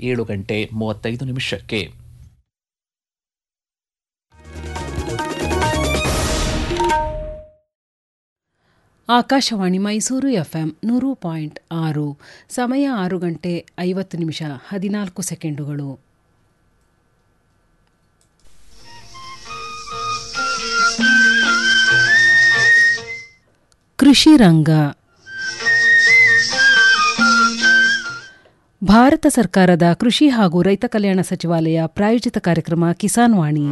ಏಳು ಗಂಟೆ ಮೂವತ್ತೈದು ನಿಮಿಷಕ್ಕೆ ಆಕಾಶವಾಣಿ ಮೈಸೂರು ಎಫ್ಎಂ ನೂರು ಪಾಯಿಂಟ್ ಆರು ಸಮಯ ಆರು ಗಂಟೆ ಐವತ್ತು ನಿಮಿಷ ಹದಿನಾಲ್ಕು ಸೆಕೆಂಡುಗಳು ಕೃಷಿ ರಂಗ ಭಾರತ ಸರ್ಕಾರದ ಕೃಷಿ ಹಾಗೂ ರೈತ ಕಲ್ಯಾಣ ಸಚಿವಾಲಯ ಪ್ರಾಯೋಜಿತ ಕಾರ್ಯಕ್ರಮ ಕಿಸಾನ್ ವಾಣಿ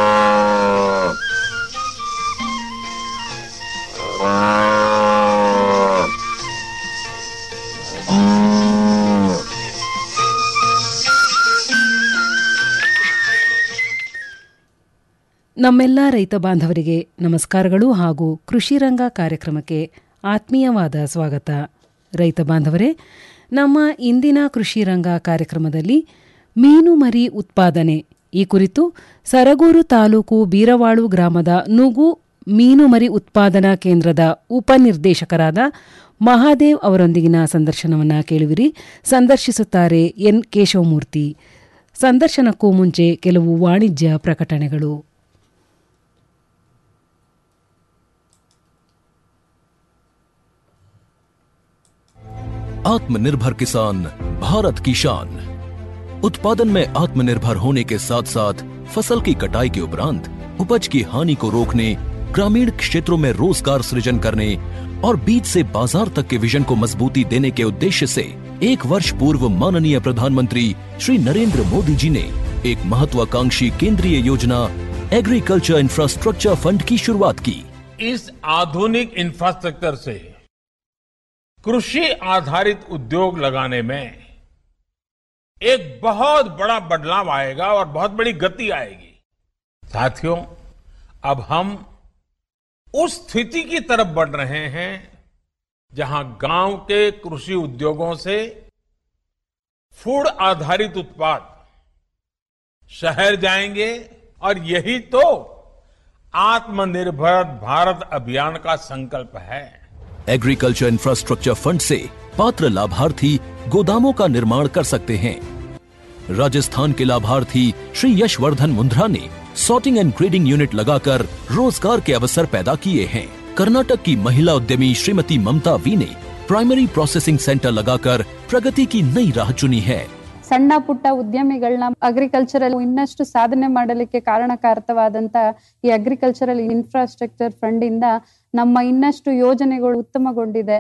ನಮ್ಮೆಲ್ಲ ರೈತ ಬಾಂಧವರಿಗೆ ನಮಸ್ಕಾರಗಳು ಹಾಗೂ ಕೃಷಿ ರಂಗ ಕಾರ್ಯಕ್ರಮಕ್ಕೆ ಆತ್ಮೀಯವಾದ ಸ್ವಾಗತ ರೈತ ಬಾಂಧವರೇ ನಮ್ಮ ಇಂದಿನ ಕೃಷಿ ರಂಗ ಕಾರ್ಯಕ್ರಮದಲ್ಲಿ ಮೀನು ಮರಿ ಉತ್ಪಾದನೆ ಈ ಕುರಿತು ಸರಗೂರು ತಾಲೂಕು ಬೀರವಾಳು ಗ್ರಾಮದ ನುಗು ಮೀನು ಮರಿ ಉತ್ಪಾದನಾ ಕೇಂದ್ರದ ಉಪನಿರ್ದೇಶಕರಾದ ಮಹಾದೇವ್ ಅವರೊಂದಿಗಿನ ಸಂದರ್ಶನವನ್ನು ಕೇಳುವಿರಿ ಸಂದರ್ಶಿಸುತ್ತಾರೆ ಎನ್ ಕೇಶವಮೂರ್ತಿ ಸಂದರ್ಶನಕ್ಕೂ ಮುಂಚೆ ಕೆಲವು ವಾಣಿಜ್ಯ ಪ್ರಕಟಣೆಗಳು आत्मनिर्भर किसान भारत की शान उत्पादन में आत्मनिर्भर होने के साथ साथ फसल की कटाई के उपरांत उपज की हानि को रोकने ग्रामीण क्षेत्रों में रोजगार सृजन करने और बीज से बाजार तक के विजन को मजबूती देने के उद्देश्य से एक वर्ष पूर्व माननीय प्रधानमंत्री श्री नरेंद्र मोदी जी ने एक महत्वाकांक्षी केंद्रीय योजना एग्रीकल्चर इंफ्रास्ट्रक्चर फंड की शुरुआत की इस आधुनिक इंफ्रास्ट्रक्चर से कृषि आधारित उद्योग लगाने में एक बहुत बड़ा बदलाव आएगा और बहुत बड़ी गति आएगी साथियों अब हम उस स्थिति की तरफ बढ़ रहे हैं जहां गांव के कृषि उद्योगों से फूड आधारित उत्पाद शहर जाएंगे और यही तो आत्मनिर्भर भारत अभियान का संकल्प है एग्रीकल्चर इंफ्रास्ट्रक्चर फंड से पात्र लाभार्थी गोदामों का निर्माण कर सकते हैं राजस्थान के लाभार्थी श्री यशवर्धन मुंद्रा ने सॉर्टिंग एंड ग्रेडिंग यूनिट लगाकर रोजगार के अवसर पैदा किए हैं कर्नाटक की महिला उद्यमी श्रीमती ममता वी ने प्राइमरी प्रोसेसिंग सेंटर लगाकर प्रगति की नई राह चुनी है ಸಣ್ಣ ಪುಟ್ಟ ಉದ್ಯಮಿಗಳನ್ನ ಅಗ್ರಿಕಲ್ಚರಲ್ ಇನ್ನಷ್ಟು ಸಾಧನೆ ಮಾಡಲಿಕ್ಕೆ ಕಾರಣಕಾರಕವಾದಂತ ಈ ಅಗ್ರಿಕಲ್ಚರಲ್ ಇನ್ಫ್ರಾಸ್ಟ್ರಕ್ಚರ್ ಫಂಡ್ ಇಂದ ನಮ್ಮ ಇನ್ನಷ್ಟು ಯೋಜನೆಗಳು ಉತ್ತಮಗೊಂಡಿದೆ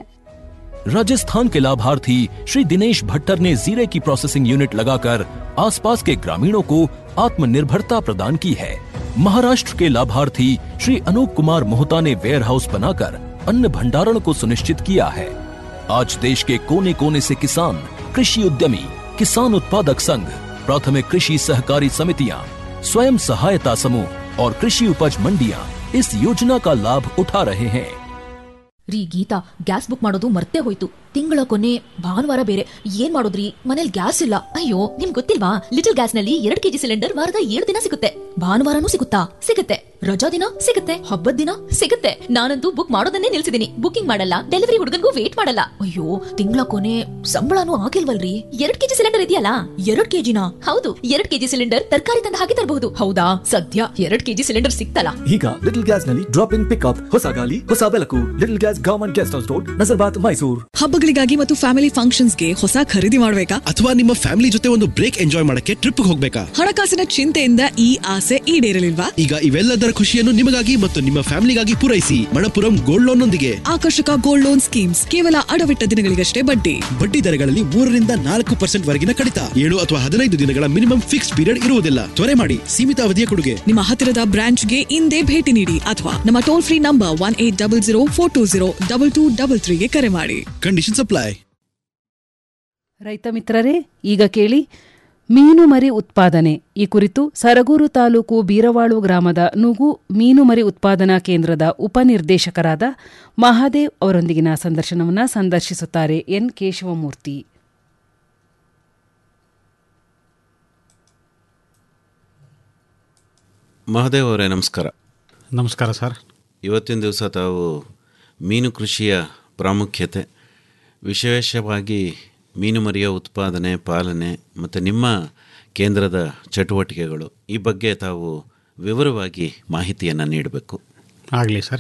राजस्थान के लाभार्थी श्री दिनेश भट्टर ने जीरे की प्रोसेसिंग यूनिट लगाकर आसपास के ग्रामीणों को आत्मनिर्भरता प्रदान की है महाराष्ट्र के लाभार्थी श्री अनूप कुमार मोहता ने वेयर हाउस बनाकर अन्न भंडारण को सुनिश्चित किया है आज देश के कोने कोने से किसान कृषि उद्यमी किसान उत्पादक संघ प्राथमिक कृषि सहकारी समितियां, स्वयं सहायता समूह और कृषि उपज मंडियां इस योजना का लाभ उठा रहे हैं ರೀ ಗೀತಾ ಗ್ಯಾಸ್ ಬುಕ್ ಮಾಡೋದು ಮರ್ತೇ ಹೋಯ್ತು ತಿಂಗಳ ಕೊನೆ ಭಾನುವಾರ ಬೇರೆ ಏನ್ ಮಾಡೋದ್ರಿ ಮನೇಲಿ ಗ್ಯಾಸ್ ಇಲ್ಲ ಅಯ್ಯೋ ನಿಮ್ ಗೊತ್ತಿಲ್ವಾ ಲಿಟಲ್ ಗ್ಯಾಸ್ ನಲ್ಲಿ ಎರಡ್ ಕೆಜಿ ಸಿಲಿಂಡರ್ ವಾರದ ಏಳು ದಿನ ಸಿಗುತ್ತೆ ಭಾನುವಾರನೂ ಸಿಗುತ್ತಾ ಸಿಗುತ್ತೆ ರಜಾ ದಿನ ಸಿಗುತ್ತೆ ಹಬ್ಬದ ದಿನ ಸಿಗುತ್ತೆ ನಾನಂತೂ ಬುಕ್ ಮಾಡೋದನ್ನೇ ನಿಲ್ಸಿದೀನಿ ಬುಕಿಂಗ್ ಮಾಡಲ್ಲ ಡೆಲಿವರಿ ಹುಡುಗನ್ಗೂ ವೇಟ್ ಮಾಡಲ್ಲ ಅಯ್ಯೋ ತಿಂಗಳ ಕೊನೆ ಸಂಬಳನೂ ಆಗಿಲ್ವಲ್ರಿ ಎರಡ್ ಕೆಜಿ ಸಿಲಿಂಡರ್ ಇದೆಯಲ್ಲ ಎರಡ್ ಕೆಜಿನ ಹೌದು ಎರಡ್ ಕೆಜಿ ಸಿಲಿಂಡರ್ ತರಕಾರಿ ತಂದ ಹಾಗೆ ತರಬಹುದು ಹೌದಾ ಸದ್ಯ ಎರಡ್ ಕೆಜಿ ಸಿಲಿಂಡರ್ ಸಿಕ್ತಲ್ಲ ಈಗ ಲಿಟಲ್ ಗ್ಯಾಸ್ ನಲ್ಲಿ ಡ್ರಾಪ್ ಇನ್ ಪಿಕ್ಅಪ್ ಹೊಸ ಗಾಲಿ ಹೊಸ ಬೆಳಕು little gas government guest house road Nazarbad Mysuru ಹಬ್ಬಗಳಿಗಾಗಿ ಮತ್ತು ಫ್ಯಾಮಿಲಿ ಫಂಕ್ಷನ್ಸ್ಗೆ ಹೊಸ ಖರೀದಿ ಮಾಡಬೇಕಾ ಅಥವಾ ನಿಮ್ಮ ಫ್ಯಾಮಿಲಿ ಜೊತೆ ಒಂದು ಬ್ರೇಕ್ ಎಂಜಾಯ್ ಮಾಡಕ್ಕೆ ಟ್ರಿಪ್ ಹೋಗ್ಬೇಕಾ ಹಣಕಾಸಿನ ಚಿಂತೆಯಿಂದ ಈ ಆಸೆ ಈಡೇರಲಿಲ್ವಾ ಈಗ ಇವೆಲ್ಲದರ ಖುಷಿಯನ್ನು ನಿಮಗಾಗಿ ಮತ್ತು ನಿಮ್ಮ ಫ್ಯಾಮಿಲಿಗಾಗಿ ಪೂರೈಸಿ ಮಣಪುರಂ ಗೋಲ್ಡ್ ಲೋನ್ ನೊಂದಿಗೆ ಆಕರ್ಷಕ ಗೋಲ್ಡ್ ಲೋನ್ ಸ್ಕೀಮ್ಸ್ ಕೇವಲ ಅಡವಿಟ್ಟ ದಿನಗಳಿಗಷ್ಟೇ ಬಡ್ಡಿ ಬಡ್ಡಿ ದರಗಳಲ್ಲಿ ಮೂರರಿಂದ ನಾಲ್ಕು ಪರ್ಸೆಂಟ್ ವರೆಗಿನ ಕಡಿತ ಏಳು ಅಥವಾ ಹದಿನೈದು ದಿನಗಳ ಮಿನಿಮಮ್ ಫಿಕ್ಸ್ ಪೀರಿಯಡ್ ಇರುವುದಿಲ್ಲ ತ್ವರೆ ಮಾಡಿ ಸೀಮಿತ ಅವಧಿಯ ಕೊಡುಗೆ ನಿಮ್ಮ ಹತ್ತಿರದ ಬ್ರಾಂಚ್ಗೆ ಇಂದೇ ಭೇಟಿ ನೀಡಿ ಅಥವಾ ನಮ್ಮ toll free number one eight double zero four two zero double two double ತ್ರೀಗೆ ಕರೆ ಮಾಡಿ ಕಂಡೀಷನ್ ಅಪ್ಲೈ ರೈತ ಮಿತ್ರರೇ ಈಗ ಕೇಳಿ ಮೀನು ಮರಿ ಉತ್ಪಾದನೆ ಈ ಕುರಿತು ಸರಗೂರು ತಾಲೂಕು ಬೀರವಾಳು ಗ್ರಾಮದ ನುಗು ಮೀನು ಮರಿ ಉತ್ಪಾದನಾ ಕೇಂದ್ರದ ಉಪನಿರ್ದೇಶಕರಾದ ಮಹಾದೇವ್ ಅವರೊಂದಿಗಿನ ಸಂದರ್ಶನವನ್ನು ಸಂದರ್ಶಿಸುತ್ತಾರೆ ಎನ್ ಕೇಶವಮೂರ್ತಿ ಮಹದೇವ್ ಅವರೇ ನಮಸ್ಕಾರ ನಮಸ್ಕಾರ ಸರ್ ಇವತ್ತಿನ ದಿವಸ ತಾವು ಮೀನು ಕೃಷಿಯ ಪ್ರಾಮುಖ್ಯತೆ ವಿಶೇಷವಾಗಿ ಮೀನು ಮರಿಯ ಉತ್ಪಾದನೆ ಪಾಲನೆ ಮತ್ತು ನಿಮ್ಮ ಕೇಂದ್ರದ ಚಟುವಟಿಕೆಗಳು ಈ ಬಗ್ಗೆ ತಾವು ವಿವರವಾಗಿ ಮಾಹಿತಿಯನ್ನು ನೀಡಬೇಕು ಆಗಲಿ ಸರ್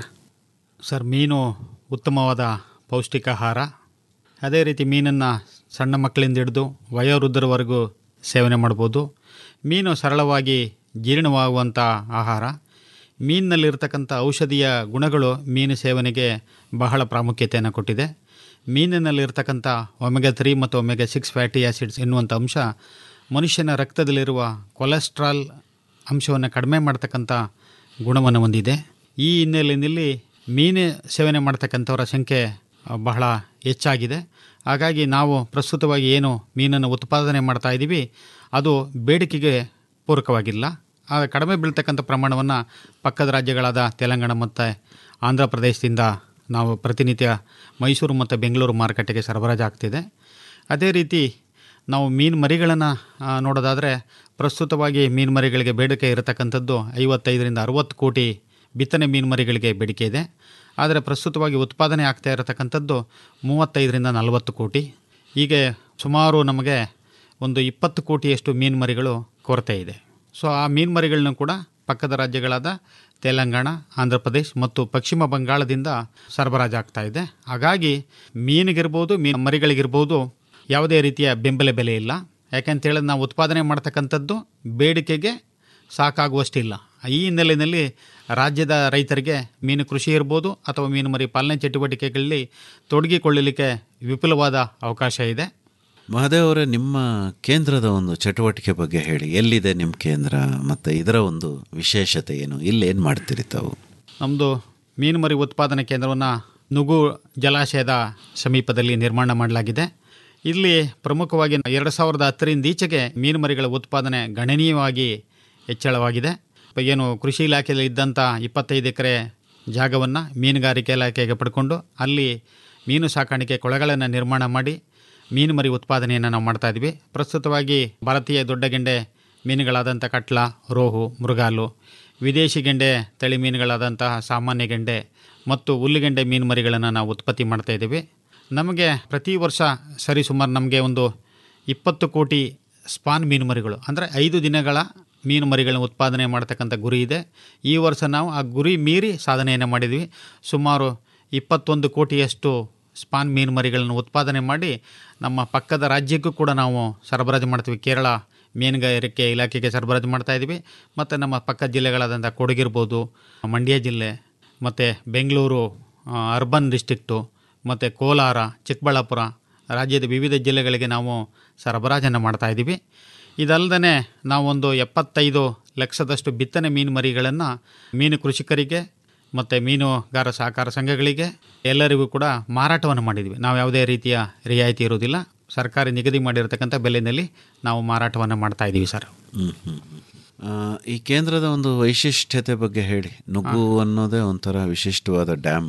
ಸರ್ ಮೀನು ಉತ್ತಮವಾದ ಪೌಷ್ಟಿಕಾಹಾರ ಅದೇ ರೀತಿ ಮೀನನ್ನು ಸಣ್ಣ ಮಕ್ಕಳಿಂದ ಹಿಡಿದು ವಯೋವೃದ್ಧರವರೆಗೂ ಸೇವನೆ ಮಾಡ್ಬೋದು ಮೀನು ಸರಳವಾಗಿ ಜೀರ್ಣವಾಗುವಂಥ ಆಹಾರ ಮೀನಿನಲ್ಲಿರ್ತಕ್ಕಂಥ ಔಷಧೀಯ ಗುಣಗಳು ಮೀನು ಸೇವನೆಗೆ ಬಹಳ ಪ್ರಾಮುಖ್ಯತೆಯನ್ನು ಕೊಟ್ಟಿದೆ ಮೀನಿನಲ್ಲಿರ್ತಕ್ಕಂಥ ಒಮೆಗಾ ತ್ರೀ ಮತ್ತು ಒಮೆಗಾ ಸಿಕ್ಸ್ ಫ್ಯಾಟಿ ಆ್ಯಸಿಡ್ಸ್ ಎನ್ನುವಂಥ ಅಂಶ ಮನುಷ್ಯನ ರಕ್ತದಲ್ಲಿರುವ ಕೊಲೆಸ್ಟ್ರಾಲ್ ಅಂಶವನ್ನು ಕಡಿಮೆ ಮಾಡ್ತಕ್ಕಂಥ ಗುಣವನ್ನು ಹೊಂದಿದೆ ಈ ಹಿನ್ನೆಲೆಯಲ್ಲಿ ಮೀನು ಸೇವನೆ ಮಾಡ್ತಕ್ಕಂಥವರ ಸಂಖ್ಯೆ ಆ, ಬಹಳ ಹೆಚ್ಚಾಗಿದೆ ಹಾಗಾಗಿ ನಾವು ಪ್ರಸ್ತುತವಾಗಿ ಏನು ಮೀನನ್ನು ಉತ್ಪಾದನೆ ಮಾಡ್ತಾ ಇದ್ದೀವಿ ಅದು ಬೇಡಿಕೆಗೆ ಪೂರಕವಾಗಿಲ್ಲ ಆ ಕಡಿಮೆ ಬೀಳ್ತಕ್ಕಂಥ ಪ್ರಮಾಣವನ್ನು ಪಕ್ಕದ ರಾಜ್ಯಗಳಾದ ತೆಲಂಗಾಣ ಮತ್ತು ಆಂಧ್ರ ಪ್ರದೇಶದಿಂದ ನಾವು ಪ್ರತಿನಿತ್ಯ ಮೈಸೂರು ಮತ್ತು ಬೆಂಗಳೂರು ಮಾರುಕಟ್ಟೆಗೆ ಸರಬರಾಜು ಆಗ್ತಿದೆ ಅದೇ ರೀತಿ ನಾವು ಮೀನು ಮರಿಗಳನ್ನು ನೋಡೋದಾದರೆ ಪ್ರಸ್ತುತವಾಗಿ ಮೀನು ಮರಿಗಳಿಗೆ ಬೇಡಿಕೆ ಇರತಕ್ಕಂಥದ್ದು ಐವತ್ತೈದರಿಂದ ಅರುವತ್ತು ಕೋಟಿ ಬಿತ್ತನೆ ಮೀನು ಮರಿಗಳಿಗೆ ಬೇಡಿಕೆ ಇದೆ ಆದರೆ ಪ್ರಸ್ತುತವಾಗಿ ಉತ್ಪಾದನೆ ಆಗ್ತಾ ಇರತಕ್ಕಂಥದ್ದು ಮೂವತ್ತೈದರಿಂದ ನಲವತ್ತು ಕೋಟಿ ಹೀಗೆ ಸುಮಾರು ನಮಗೆ ಒಂದು ಇಪ್ಪತ್ತು ಕೋಟಿಯಷ್ಟು ಮೀನು ಮರಿಗಳು ಕೊರತೆ ಇದೆ ಸೊ ಆ ಮೀನು ಮರಿಗಳನ್ನ ಕೂಡ ಪಕ್ಕದ ರಾಜ್ಯಗಳಾದ ತೆಲಂಗಾಣ ಆಂಧ್ರ ಪ್ರದೇಶ್ ಮತ್ತು ಪಶ್ಚಿಮ ಬಂಗಾಳದಿಂದ ಸರಬರಾಜಾಗ್ತಾ ಇದೆ ಹಾಗಾಗಿ ಮೀನಿಗಿರ್ಬೋದು ಮೀನು ಮರಿಗಳಿಗಿರ್ಬೋದು ಯಾವುದೇ ರೀತಿಯ ಬೆಂಬಲ ಬೆಲೆ ಇಲ್ಲ ಯಾಕೆಂತ ಹೇಳಿದ್ರೆ ನಾವು ಉತ್ಪಾದನೆ ಮಾಡ್ತಕ್ಕಂಥದ್ದು ಬೇಡಿಕೆಗೆ ಸಾಕಾಗುವಷ್ಟಿಲ್ಲ ಈ ಹಿನ್ನೆಲೆಯಲ್ಲಿ ರಾಜ್ಯದ ರೈತರಿಗೆ ಮೀನು ಕೃಷಿ ಇರ್ಬೋದು ಅಥವಾ ಮೀನು ಮರಿ ಪಾಲನೆ ಚಟುವಟಿಕೆಗಳಲ್ಲಿ ತೊಡಗಿಕೊಳ್ಳಲಿಕ್ಕೆ ವಿಪುಲವಾದ ಅವಕಾಶ ಇದೆ ಮಹದೇವ್ ಅವರೇ ನಿಮ್ಮ ಕೇಂದ್ರದ ಒಂದು ಚಟುವಟಿಕೆ ಬಗ್ಗೆ ಹೇಳಿ ಎಲ್ಲಿದೆ ನಿಮ್ಮ ಕೇಂದ್ರ ಮತ್ತು ಇದರ ಒಂದು ವಿಶೇಷತೆ ಏನು ಇಲ್ಲಿ ಏನು ಮಾಡ್ತೀರಿ ತಾವು ನಮ್ಮದು ಮೀನು ಮರಿ ಉತ್ಪಾದನಾ ಕೇಂದ್ರವನ್ನು ನುಗು ಜಲಾಶಯದ ಸಮೀಪದಲ್ಲಿ ನಿರ್ಮಾಣ ಮಾಡಲಾಗಿದೆ ಇಲ್ಲಿ ಪ್ರಮುಖವಾಗಿ ಎರಡು ಸಾವಿರದ ಹತ್ತರಿಂದ ಈಚೆಗೆ ಮೀನು ಮರಿಗಳ ಉತ್ಪಾದನೆ ಗಣನೀಯವಾಗಿ ಹೆಚ್ಚಳವಾಗಿದೆ ಏನು ಕೃಷಿ ಇಲಾಖೆಯಲ್ಲಿ ಇದ್ದಂಥ ಇಪ್ಪತ್ತೈದು ಎಕರೆ ಜಾಗವನ್ನು ಮೀನುಗಾರಿಕೆ ಇಲಾಖೆಗೆ ಪಡ್ಕೊಂಡು ಅಲ್ಲಿ ಮೀನು ಸಾಕಾಣಿಕೆ ಕೊಳಗಳನ್ನು ನಿರ್ಮಾಣ ಮಾಡಿ ಮೀನು ಮರಿ ಉತ್ಪಾದನೆಯನ್ನು ನಾವು ಮಾಡ್ತಾ ಇದ್ವಿ ಪ್ರಸ್ತುತವಾಗಿ ಭಾರತೀಯ ದೊಡ್ಡ ಗೆಂಡೆ ಮೀನುಗಳಾದಂಥ ಕಟ್ಲ ರೋಹು ಮೃಗಾಲು ವಿದೇಶಿ ಗೆಂಡೆ ತಳಿ ಮೀನುಗಳಾದಂತಹ ಸಾಮಾನ್ಯ ಗೆಂಡೆ ಮತ್ತು ಹುಲ್ಲುಗೆಂಡೆ ಮೀನು ಮರಿಗಳನ್ನು ನಾವು ಉತ್ಪತ್ತಿ ಮಾಡ್ತಾ ಇದ್ದೀವಿ ನಮಗೆ ಪ್ರತಿ ವರ್ಷ ಸರಿಸುಮಾರು ನಮಗೆ ಒಂದು ಇಪ್ಪತ್ತು ಕೋಟಿ ಸ್ಪಾನ್ ಮೀನು ಮರಿಗಳು ಅಂದರೆ ಐದು ದಿನಗಳ ಮೀನು ಮರಿಗಳನ್ನ ಉತ್ಪಾದನೆ ಮಾಡ್ತಕ್ಕಂಥ ಗುರಿ ಇದೆ ಈ ವರ್ಷ ನಾವು ಆ ಗುರಿ ಮೀರಿ ಸಾಧನೆಯನ್ನು ಮಾಡಿದ್ವಿ ಸುಮಾರು ಇಪ್ಪತ್ತೊಂದು ಕೋಟಿಯಷ್ಟು ಸ್ಪಾನ್ ಮೀನು ಮರಿಗಳನ್ನು ಉತ್ಪಾದನೆ ಮಾಡಿ ನಮ್ಮ ಪಕ್ಕದ ರಾಜ್ಯಕ್ಕೂ ಕೂಡ ನಾವು ಸರಬರಾಜು ಮಾಡ್ತೀವಿ ಕೇರಳ ಮೀನುಗಾರಿಕೆ ಇಲಾಖೆಗೆ ಸರಬರಾಜು ಮಾಡ್ತಾ ಇದ್ದೀವಿ ಮತ್ತು ನಮ್ಮ ಪಕ್ಕದ ಜಿಲ್ಲೆಗಳಾದಂಥ ಕೊಡಗಿರ್ಬೋದು ಮಂಡ್ಯ ಜಿಲ್ಲೆ ಮತ್ತು ಬೆಂಗಳೂರು ಆ, ಅರ್ಬನ್ ಡಿಸ್ಟಿಕ್ಟು ಮತ್ತು ಕೋಲಾರ ಚಿಕ್ಕಬಳ್ಳಾಪುರ ರಾಜ್ಯದ ವಿವಿಧ ಜಿಲ್ಲೆಗಳಿಗೆ ನಾವು ಸರಬರಾಜನ್ನು ಮಾಡ್ತಾ ಇದ್ದೀವಿ ಇದಲ್ಲದೆ ನಾವೊಂದು ಎಪ್ಪತ್ತೈದು ಲಕ್ಷದಷ್ಟು ಬಿತ್ತನೆ ಮೀನು ಮರಿಗಳನ್ನು ಮೀನು ಕೃಷಿಕರಿಗೆ ಮತ್ತು ಮೀನುಗಾರ ಸಹಕಾರ ಸಂಘಗಳಿಗೆ ಎಲ್ಲರಿಗೂ ಕೂಡ ಮಾರಾಟವನ್ನು ಮಾಡಿದ್ವಿ ನಾವು ಯಾವುದೇ ರೀತಿಯ ರಿಯಾಯಿತಿ ಇರುವುದಿಲ್ಲ ಸರ್ಕಾರ ನಿಗದಿ ಮಾಡಿರತಕ್ಕಂಥ ಬೆಲೆಯಲ್ಲಿ ನಾವು ಮಾರಾಟವನ್ನು ಮಾಡ್ತಾ ಇದ್ದೀವಿ ಸರ್ ಹ್ಮ್, ಹ್ಮ್, ಹ್ಮ್. ಆ, ಈ ಕೇಂದ್ರದ ಒಂದು ವೈಶಿಷ್ಟ್ಯತೆ ಬಗ್ಗೆ ಹೇಳಿ ನುಗ್ಗು ಅನ್ನೋದೇ ಒಂಥರ ವಿಶಿಷ್ಟವಾದ ಡ್ಯಾಮ್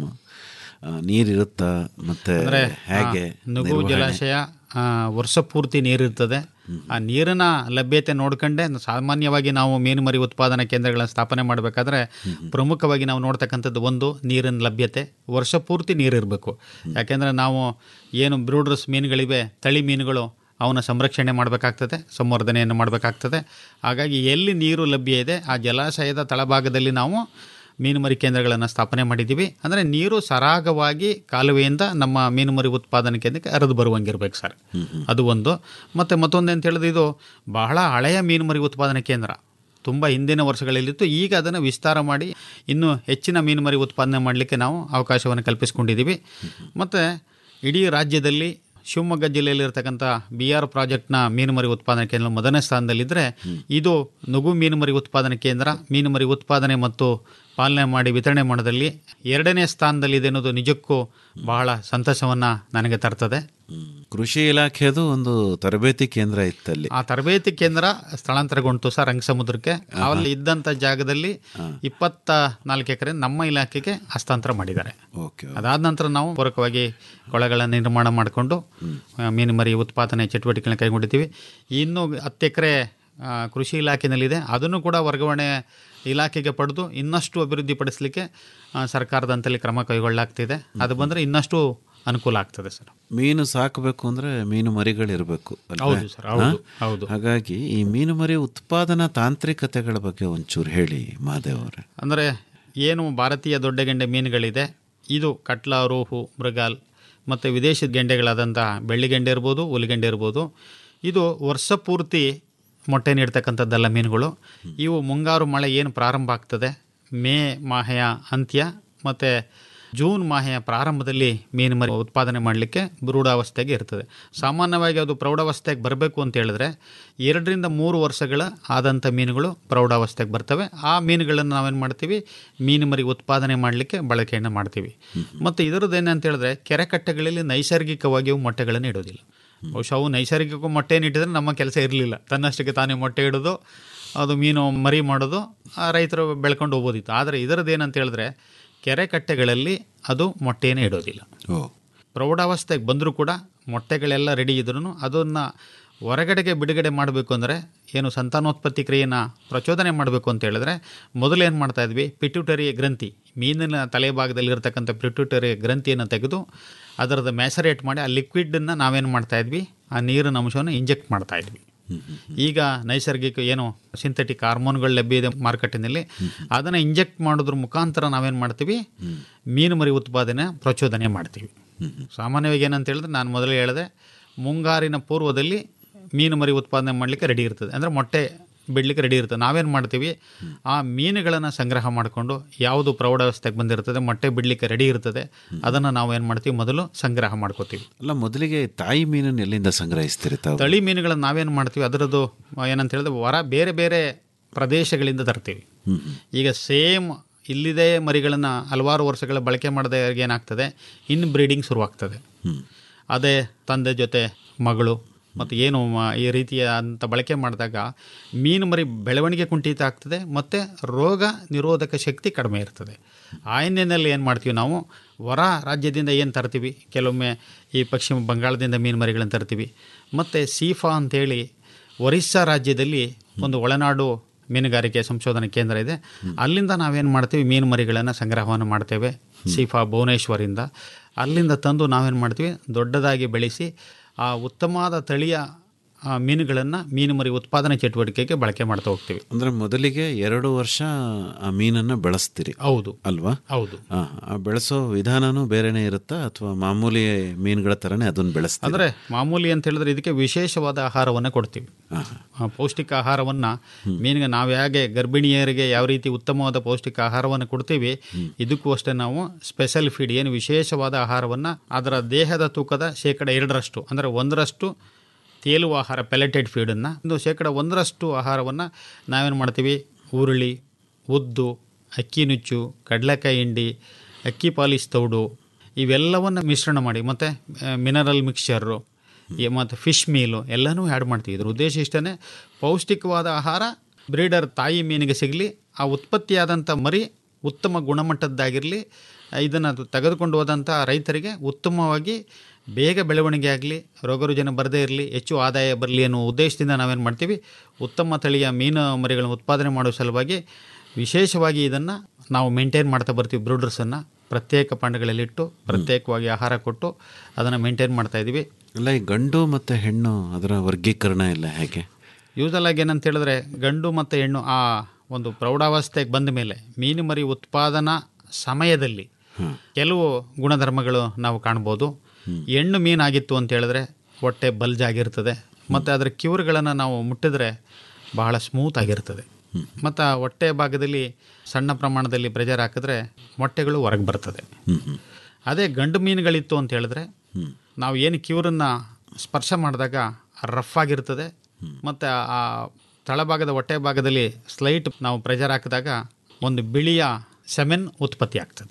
ನೀರಿರುತ್ತಾ ಮತ್ತೆ ಅಂದರೆ ಹೇಗೆ ನುಗು ನಿರ್ವಹಣೆ? ಜಲಾಶಯ ಆ, ವರ್ಷ ಪೂರ್ತಿ ನೀರಿರ್ತದೆ ಆ ನೀರಿನ ಲಭ್ಯತೆ ನೋಡ್ಕೊಂಡೆ ಸಾಮಾನ್ಯವಾಗಿ ನಾವು ಮೀನು ಮರಿ ಉತ್ಪಾದನಾ ಕೇಂದ್ರಗಳನ್ನ ಸ್ಥಾಪನೆ ಮಾಡಬೇಕಾದ್ರೆ ಪ್ರಮುಖವಾಗಿ ನಾವು ನೋಡ್ತಕ್ಕಂಥದ್ದು ಒಂದು ನೀರಿನ ಲಭ್ಯತೆ ವರ್ಷ ಪೂರ್ತಿ ನೀರಿರಬೇಕು ಯಾಕೆಂದರೆ ನಾವು ಏನು ಬ್ರೂಡರ್ಸ್ ಮೀನುಗಳಿವೆ ತಳಿ ಮೀನುಗಳು ಅವನ ಸಂರಕ್ಷಣೆ ಮಾಡಬೇಕಾಗ್ತದೆ ಸಂವರ್ಧನೆಯನ್ನು ಮಾಡಬೇಕಾಗ್ತದೆ ಹಾಗಾಗಿ ಎಲ್ಲಿ ನೀರು ಲಭ್ಯ ಇದೆ ಆ ಜಲಾಶಯದ ತಳಭಾಗದಲ್ಲಿ ನಾವು ಮೀನುಮರಿ ಕೇಂದ್ರಗಳನ್ನು ಸ್ಥಾಪನೆ ಮಾಡಿದ್ದೀವಿ ಅಂದರೆ ನೀರು ಸರಾಗವಾಗಿ ಕಾಲುವೆಯಿಂದ ನಮ್ಮ ಮೀನುಮರಿ ಉತ್ಪಾದನೆ ಕೇಂದ್ರಕ್ಕೆ ಹರಿದು ಬರುವಂಗಿರ್ಬೇಕು ಸರ್ ಅದು ಒಂದು ಮತ್ತು ಮತ್ತೊಂದು ಅಂತ ಹೇಳಿದ್ರೆ ಇದು ಬಹಳ ಹಳೆಯ ಮೀನುಮರಿ ಉತ್ಪಾದನೆ ಕೇಂದ್ರ ತುಂಬ ಹಿಂದಿನ ವರ್ಷಗಳಲ್ಲಿತ್ತು ಈಗ ಅದನ್ನು ವಿಸ್ತಾರ ಮಾಡಿ ಇನ್ನೂ ಹೆಚ್ಚಿನ ಮೀನುಮರಿ ಉತ್ಪಾದನೆ ಮಾಡಲಿಕ್ಕೆ ನಾವು ಅವಕಾಶವನ್ನು ಕಲ್ಪಿಸ್ಕೊಂಡಿದ್ದೀವಿ ಮತ್ತು ಇಡೀ ರಾಜ್ಯದಲ್ಲಿ ಶಿವಮೊಗ್ಗ ಜಿಲ್ಲೆಯಲ್ಲಿರ್ತಕ್ಕಂಥ ಬಿ ಆರ್ ಪ್ರಾಜೆಕ್ಟ್ನ ಮೀನುಮರಿ ಉತ್ಪಾದನಾ ಕೇಂದ್ರ ಮೊದಲನೇ ಸ್ಥಾನದಲ್ಲಿದ್ದರೆ ಇದು ನುಗು ಮೀನುಮರಿ ಉತ್ಪಾದನಾ ಕೇಂದ್ರ ಮೀನುಮರಿ ಉತ್ಪಾದನೆ ಮತ್ತು ಪಾಲನೆ ಮಾಡಿ ವಿತರಣೆ ಮಾಡೋದಲ್ಲಿ ಎರಡನೇ ಸ್ಥಾನದಲ್ಲಿದೆ ಅನ್ನೋದು ನಿಜಕ್ಕೂ ಬಹಳ ಸಂತಸವನ್ನು ನನಗೆ ತರ್ತದೆ ಕೃಷಿ ಇಲಾಖೆದು ಒಂದು ತರಬೇತಿ ಕೇಂದ್ರ ಇತ್ತಲ್ಲಿ ಆ ತರಬೇತಿ ಕೇಂದ್ರ ಸ್ಥಳಾಂತರಗೊಂಡು ಸರ್ ರಂಗಸಮುದ್ರಕ್ಕೆ ಅಲ್ಲಿ ಇದ್ದಂಥ ಜಾಗದಲ್ಲಿ ಇಪ್ಪತ್ತ ನಾಲ್ಕು ಎಕರೆ ನಮ್ಮ ಇಲಾಖೆಗೆ ಹಸ್ತಾಂತರ ಮಾಡಿದ್ದಾರೆ ಓಕೆ ಅದಾದ ನಂತರ ನಾವು ಪೂರಕವಾಗಿ ಕೊಳಗಳನ್ನು ನಿರ್ಮಾಣ ಮಾಡಿಕೊಂಡು ಮೀನು ಮರಿ ಉತ್ಪಾದನೆ ಚಟುವಟಿಕೆಗಳನ್ನ ಕೈಗೊಂಡಿದ್ದೀವಿ ಇನ್ನು ಹತ್ತು ಎಕರೆ ಕೃಷಿ ಇಲಾಖೆನಲ್ಲಿದೆ ಅದನ್ನು ಕೂಡ ವರ್ಗಾವಣೆ ಇಲಾಖೆಗೆ ಪಡೆದು ಇನ್ನಷ್ಟು ಅಭಿವೃದ್ಧಿಪಡಿಸಲಿಕ್ಕೆ ಆ, ಸರ್ಕಾರದ ಹಂತದಲ್ಲಿ ಕ್ರಮ ಕೈಗೊಳ್ಳಲಾಗ್ತಿದೆ ಅದು ಬಂದರೆ ಇನ್ನಷ್ಟು ಅನುಕೂಲ ಆಗ್ತದೆ ಸರ್ ಮೀನು ಸಾಕಬೇಕು ಅಂದ್ರೆ ಮೀನು ಮರಿಗಳಿರಬೇಕು ಹೌದು ಸರ್, ಹೌದು, ಹೌದು. ಹಾಗಾಗಿ ಈ ಮೀನು ಮರಿ ಉತ್ಪಾದನಾ ತಾಂತ್ರಿಕತೆಗಳ ಬಗ್ಗೆ ಒಂಚೂರು ಹೇಳಿ ಮಾದೇವ್ ಅವರೇ ಅಂದರೆ ಏನು ಭಾರತೀಯ ದೊಡ್ಡಗೆಂಡೆ ಮೀನುಗಳಿದೆ ಇದು ಕಟ್ಲ ರೋಹು ಮೃಗಾಲ್ ಮತ್ತು ವಿದೇಶಿ ಗೆಂಡೆಗಳಾದಂಥ ಬೆಳ್ಳಿಗೆಂಡೆ ಇರ್ಬೋದು ಹುಲಿಗೆಂಡೆ ಇರ್ಬೋದು ಇದು ವರ್ಷ ಪೂರ್ತಿ ಮೊಟ್ಟೆ ನೀಡ್ತಕ್ಕಂಥದ್ದಲ್ಲ ಮೀನುಗಳು ಇವು ಮುಂಗಾರು ಮಳೆ ಏನು ಪ್ರಾರಂಭ ಆಗ್ತದೆ ಮೇ ಮಾಹೆಯ ಅಂತ್ಯ ಮತ್ತು ಜೂನ್ ಮಾಹೆಯ ಪ್ರಾರಂಭದಲ್ಲಿ ಮೀನು ಮರಿ ಉತ್ಪಾದನೆ ಮಾಡಲಿಕ್ಕೆ ಬ್ರೂಢಾವಸ್ಥೆಗೆ ಇರ್ತದೆ ಸಾಮಾನ್ಯವಾಗಿ ಅದು ಪ್ರೌಢಾವಸ್ಥೆಗೆ ಬರಬೇಕು ಅಂತ ಹೇಳಿದ್ರೆ ಎರಡರಿಂದ ಮೂರು ವರ್ಷಗಳ ಆದಂಥ ಮೀನುಗಳು ಪ್ರೌಢಾವಸ್ಥೆಗೆ ಬರ್ತವೆ ಆ ಮೀನುಗಳನ್ನು ನಾವೇನು ಮಾಡ್ತೀವಿ ಮೀನು ಮರಿ ಉತ್ಪಾದನೆ ಮಾಡಲಿಕ್ಕೆ ಬಳಕೆಯನ್ನು ಮಾಡ್ತೀವಿ ಮತ್ತು ಇದರದ್ದು ಏನಂತ ಹೇಳಿದ್ರೆ ಕೆರೆ ಕಟ್ಟೆಗಳಲ್ಲಿ ನೈಸರ್ಗಿಕವಾಗಿ ಅವು ಮೊಟ್ಟೆಗಳನ್ನು ಇಡೋದಿಲ್ಲ ಬಹುಶಃ ಅವು ನೈಸರ್ಗಿಕ ಮೊಟ್ಟೆಯನ್ನು ಇಟ್ಟಿದ್ರೆ ನಮ್ಮ ಕೆಲಸ ಇರಲಿಲ್ಲ ತನ್ನಷ್ಟಕ್ಕೆ ತಾನೇ ಮೊಟ್ಟೆ ಇಡೋದು ಅದು ಮೀನು ಮರಿ ಮಾಡೋದು ಆ ರೈತರು ಬೆಳ್ಕೊಂಡು ಹೋಗ್ಬೋದಿತ್ತು ಆದರೆ ಇದರದ್ದು ಏನಂತ ಹೇಳಿದ್ರೆ ಕೆರೆ ಕಟ್ಟೆಗಳಲ್ಲಿ ಅದು ಮೊಟ್ಟೆಯೇ ಇಡೋದಿಲ್ಲ ಓ ಪ್ರೌಢಾವಸ್ಥೆಗೆ ಬಂದರೂ ಕೂಡ ಮೊಟ್ಟೆಗಳೆಲ್ಲ ರೆಡಿ ಇದ್ರೂ ಅದನ್ನು ಹೊರಗಡೆಗೆ ಬಿಡುಗಡೆ ಮಾಡಬೇಕು ಅಂದರೆ ಏನು ಸಂತಾನೋತ್ಪತ್ತಿ ಕ್ರಿಯೆನ ಪ್ರಚೋದನೆ ಮಾಡಬೇಕು ಅಂತ ಹೇಳಿದ್ರೆ ಮೊದಲೇನು ಮಾಡ್ತಾ ಇದ್ವಿ ಪಿಟ್ಯೂಟರಿ ಗ್ರಂಥಿ ಮೀನಿನ ತಲೆಭಾಗದಲ್ಲಿರ್ತಕ್ಕಂಥ ಪಿಟ್ಯೂಟರಿ ಗ್ರಂಥಿಯನ್ನು ತೆಗೆದು ಅದರದ್ದು ಮ್ಯಾಸರೇಟ್ ಮಾಡಿ ಆ ಲಿಕ್ವಿಡನ್ನು ನಾವೇನು ಮಾಡ್ತಾ ಇದ್ವಿ ಆ ನೀರಿನ ಅಂಶವನ್ನು ಇಂಜೆಕ್ಟ್ ಮಾಡ್ತಾ ಇದ್ವಿ ಈಗ ನೈಸರ್ಗಿಕ ಏನು ಸಿಂಥೆಟಿಕ್ ಹಾರ್ಮೋನ್ಗಳು ಲಭ್ಯ ಇದೆ ಮಾರುಕಟ್ಟೆನಲ್ಲಿ ಅದನ್ನು ಇಂಜೆಕ್ಟ್ ಮಾಡೋದ್ರ ಮುಖಾಂತರ ನಾವೇನು ಮಾಡ್ತೀವಿ ಮೀನು ಮರಿ ಉತ್ಪಾದನೆ ಪ್ರಚೋದನೆ ಮಾಡ್ತೀವಿ ಸಾಮಾನ್ಯವಾಗಿ ಏನಂತ ಹೇಳಿದ್ರೆ ನಾನು ಮೊದಲೇ ಹೇಳಿದೆ ಮುಂಗಾರಿನ ಪೂರ್ವದಲ್ಲಿ ಮೀನು ಮರಿ ಉತ್ಪಾದನೆ ಮಾಡಲಿಕ್ಕೆ ರೆಡಿ ಇರ್ತದೆ ಅಂದರೆ ಮೊಟ್ಟೆ ಬಿಡಲಿಕ್ಕೆ ರೆಡಿ ಇರ್ತದೆ ನಾವೇನು ಮಾಡ್ತೀವಿ ಆ ಮೀನುಗಳನ್ನು ಸಂಗ್ರಹ ಮಾಡಿಕೊಂಡು ಯಾವುದು ಪ್ರೌಢಾವಸ್ಥೆಗೆ ಬಂದಿರ್ತದೆ ಮೊಟ್ಟೆ ಬಿಡಲಿಕ್ಕೆ ರೆಡಿ ಇರ್ತದೆ ಅದನ್ನು ನಾವು ಏನು ಮಾಡ್ತೀವಿ ಮೊದಲು ಸಂಗ್ರಹ ಮಾಡ್ಕೋತೀವಿ ಅಲ್ಲ ಮೊದಲಿಗೆ ತಾಯಿ ಮೀನನ್ನು ಎಲ್ಲಿಂದ ಸಂಗ್ರಹಿಸ್ತೀರಿ ತಾವು ತಳಿ ಮೀನುಗಳನ್ನು ನಾವೇನು ಮಾಡ್ತೀವಿ ಅದರದ್ದು ಏನಂತ ಹೇಳಿದ್ರೆ ಹೊರ ಬೇರೆ ಬೇರೆ ಪ್ರದೇಶಗಳಿಂದ ತರ್ತೀವಿ ಈಗ ಸೇಮ್ ಇಲ್ಲಿದೆ ಮರಿಗಳನ್ನು ಹಲವಾರು ವರ್ಷಗಳ ಬಳಕೆ ಮಾಡದೆ ಏನಾಗ್ತದೆ ಇನ್ ಬ್ರೀಡಿಂಗ್ ಶುರುವಾಗ್ತದೆ ಅದೇ ತಂದೆ ಜೊತೆ ಮಗಳು ಮತ್ತು ಏನು ಮ- ಈ ರೀತಿಯ ಅಂತ ಬಳಕೆ ಮಾಡಿದಾಗ ಮೀನು ಮರಿ ಬೆಳವಣಿಗೆ ಕುಂಠಿತ ಆಗ್ತದೆ ಮತ್ತು ರೋಗ ನಿರೋಧಕ ಶಕ್ತಿ ಕಡಿಮೆ ಇರ್ತದೆ ಆ ಹಿನ್ನೆಲೆಯಲ್ಲಿ ಏನು ಮಾಡ್ತೀವಿ ನಾವು ಹೊರ ರಾಜ್ಯದಿಂದ ಏನು ತರ್ತೀವಿ ಕೆಲವೊಮ್ಮೆ ಈ ಪಶ್ಚಿಮ ಬಂಗಾಳದಿಂದ ಮೀನು ಮರಿಗಳನ್ನು ತರ್ತೀವಿ ಮತ್ತು ಸೀಫಾ ಅಂತೇಳಿ ಒರಿಸ್ಸಾ ರಾಜ್ಯದಲ್ಲಿ ಒಂದು ಒಳನಾಡು ಮೀನುಗಾರಿಕೆ ಸಂಶೋಧನಾ ಕೇಂದ್ರ ಇದೆ ಅಲ್ಲಿಂದ ನಾವೇನು ಮಾಡ್ತೀವಿ ಮೀನು ಮರಿಗಳನ್ನು ಸಂಗ್ರಹವನ್ನು ಮಾಡ್ತೇವೆ ಸೀಫಾ ಭುವನೇಶ್ವರಿಂದ ಅಲ್ಲಿಂದ ತಂದು ನಾವೇನು ಮಾಡ್ತೀವಿ ದೊಡ್ಡದಾಗಿ ಬೆಳೆಸಿ ಆ ಉತ್ತಮವಾದ ತಳಿಯ ಆ, ಮೀನುಗಳನ್ನು ಮೀನು ಮರಿ ಉತ್ಪಾದನೆ ಚಟುವಟಿಕೆಗೆ ಬಳಕೆ ಮಾಡ್ತಾ ಹೋಗ್ತೀವಿ ಅಂದ್ರೆ ಮೊದಲಿಗೆ ಎರಡು ವರ್ಷ ಆ ಮೀನನ್ನ ಬೆಳೆಸ್ತೀರಿ ಹೌದು ಅಲ್ವಾ ಹೌದು ಆ, ಆ ಬೆಳೆಸೋ ವಿಧಾನನೂ ಬೇರೆನೇ ಇರುತ್ತಾ ಅಥವಾ ಮಾಮೂಲಿ ಮೀನುಗಳ ತರನೇ ಅದನ್ನ ಬೆಳೆಸ್ತಾರೆ ಅಂದರೆ ಮಾಮೂಲಿ ಅಂತ ಹೇಳಿದ್ರೆ ಇದಕ್ಕೆ ವಿಶೇಷವಾದ ಆಹಾರವನ್ನು ಕೊಡ್ತೀವಿ ಆ ಪೌಷ್ಟಿಕ ಆಹಾರವನ್ನು ಮೀನಿಗೆ ನಾವು ಹೇಗೆ ಗರ್ಭಿಣಿಯರಿಗೆ ಯಾವ ರೀತಿ ಉತ್ತಮವಾದ ಪೌಷ್ಟಿಕ ಆಹಾರವನ್ನು ಕೊಡ್ತೀವಿ ಇದಕ್ಕೂ ಅಷ್ಟೇ ನಾವು ಸ್ಪೆಷಲ್ ಫೀಡ್ ಏನು ವಿಶೇಷವಾದ ಆಹಾರವನ್ನು ಅದರ ದೇಹದ ತೂಕದ ಶೇಕಡ ಎರಡರಷ್ಟು ಅಂದರೆ ಒಂದರಷ್ಟು ತೇಲುವ ಆಹಾರ ಪೆಲೆಟೆಡ್ ಫೀಡನ್ನು ಒಂದು ಶೇಕಡ ಒಂದರಷ್ಟು ಆಹಾರವನ್ನು ನಾವೇನು ಮಾಡ್ತೀವಿ ಉರುಳಿ ಉದ್ದು ಅಕ್ಕಿ ನುಚ್ಚು ಕಡಲೆಕಾಯಿ ಹಿಂಡಿ ಅಕ್ಕಿ ಪಾಲಿಶ್ ತೌಡು ಇವೆಲ್ಲವನ್ನು ಮಿಶ್ರಣ ಮಾಡಿ ಮತ್ತು ಮಿನರಲ್ ಮಿಕ್ಸ್ಚರು ಮತ್ತು ಫಿಶ್ ಮೀಲು ಎಲ್ಲನೂ ಆ್ಯಡ್ ಮಾಡ್ತೀವಿ ಇದ್ರ ಉದ್ದೇಶ ಇಷ್ಟೇ ಪೌಷ್ಟಿಕವಾದ ಆಹಾರ ಬ್ರೀಡರ್ ತಾಯಿ ಮೀನಿಗೆ ಸಿಗಲಿ ಆ ಉತ್ಪತ್ತಿಯಾದಂಥ ಮರಿ ಉತ್ತಮ ಗುಣಮಟ್ಟದ್ದಾಗಿರಲಿ ಇದನ್ನು ತೆಗೆದುಕೊಂಡು ಹೋದಂಥ ರೈತರಿಗೆ ಉತ್ತಮವಾಗಿ ಬೇಗ ಬೆಳವಣಿಗೆ ಆಗಲಿ ರೋಗರುಜಿನ ಬರದೇ ಇರಲಿ ಹೆಚ್ಚು ಆದಾಯ ಬರಲಿ ಅನ್ನೋ ಉದ್ದೇಶದಿಂದ ನಾವೇನು ಮಾಡ್ತೀವಿ ಉತ್ತಮ ತಳಿಯ ಮೀನು ಮರಿಗಳನ್ನು ಉತ್ಪಾದನೆ ಮಾಡುವ ಸಲುವಾಗಿ ವಿಶೇಷವಾಗಿ ಇದನ್ನು ನಾವು ಮೇಂಟೈನ್ ಮಾಡ್ತಾ ಬರ್ತೀವಿ ಬ್ರೂಡರ್ಸನ್ನು ಪ್ರತ್ಯೇಕ ಪಾಂಡಗಳಲ್ಲಿಟ್ಟು ಪ್ರತ್ಯೇಕವಾಗಿ ಆಹಾರ ಕೊಟ್ಟು ಅದನ್ನು ಮೇಂಟೈನ್ ಮಾಡ್ತಾ ಇದ್ದೀವಿ ಅಲ್ಲ ಈ ಗಂಡು ಮತ್ತೆ ಹೆಣ್ಣು ಅದರ ವರ್ಗೀಕರಣ ಇಲ್ಲ ಹೇಗೆ ಯೂಸಲ್ ಆಗಿ ಏನಂತ ಹೇಳಿದ್ರೆ ಗಂಡು ಮತ್ತು ಹೆಣ್ಣು ಆ ಒಂದು ಪ್ರೌಢಾವಸ್ಥೆಗೆ ಬಂದ ಮೇಲೆ ಮೀನು ಮರಿ ಉತ್ಪಾದನಾ ಸಮಯದಲ್ಲಿ ಕೆಲವು ಗುಣಧರ್ಮಗಳು ನಾವು ಕಾಣ್ಬೋದು ಹೆಣ್ಣು ಮೀನಾಗಿತ್ತು ಅಂತ ಹೇಳಿದ್ರೆ ಹೊಟ್ಟೆ ಬಲ್ಜ್ ಆಗಿರ್ತದೆ ಮತ್ತು ಅದರ ಕಿವುರುಗಳನ್ನು ನಾವು ಮುಟ್ಟಿದ್ರೆ ಬಹಳ ಸ್ಮೂತ್ ಆಗಿರ್ತದೆ ಮತ್ತು ಆ ಹೊಟ್ಟೆ ಭಾಗದಲ್ಲಿ ಸಣ್ಣ ಪ್ರಮಾಣದಲ್ಲಿ ಪ್ರೆಜರ್ ಹಾಕಿದ್ರೆ ಮೊಟ್ಟೆಗಳು ಹೊರಗೆ ಬರ್ತದೆ ಅದೇ ಗಂಡು ಮೀನುಗಳಿತ್ತು ಅಂತ ಹೇಳಿದ್ರೆ ನಾವು ಏನು ಕಿವುರನ್ನು ಸ್ಪರ್ಶ ಮಾಡಿದಾಗ ರಫ್ ಆಗಿರ್ತದೆ ಮತ್ತು ಆ ತಳಭಾಗದ ಹೊಟ್ಟೆ ಭಾಗದಲ್ಲಿ ಸ್ಲೈಟ್ ನಾವು ಪ್ರೆಷರ್ ಹಾಕಿದಾಗ ಒಂದು ಬಿಳಿಯ ಸೆಮೆನ್ ಉತ್ಪತ್ತಿ ಆಗ್ತದೆ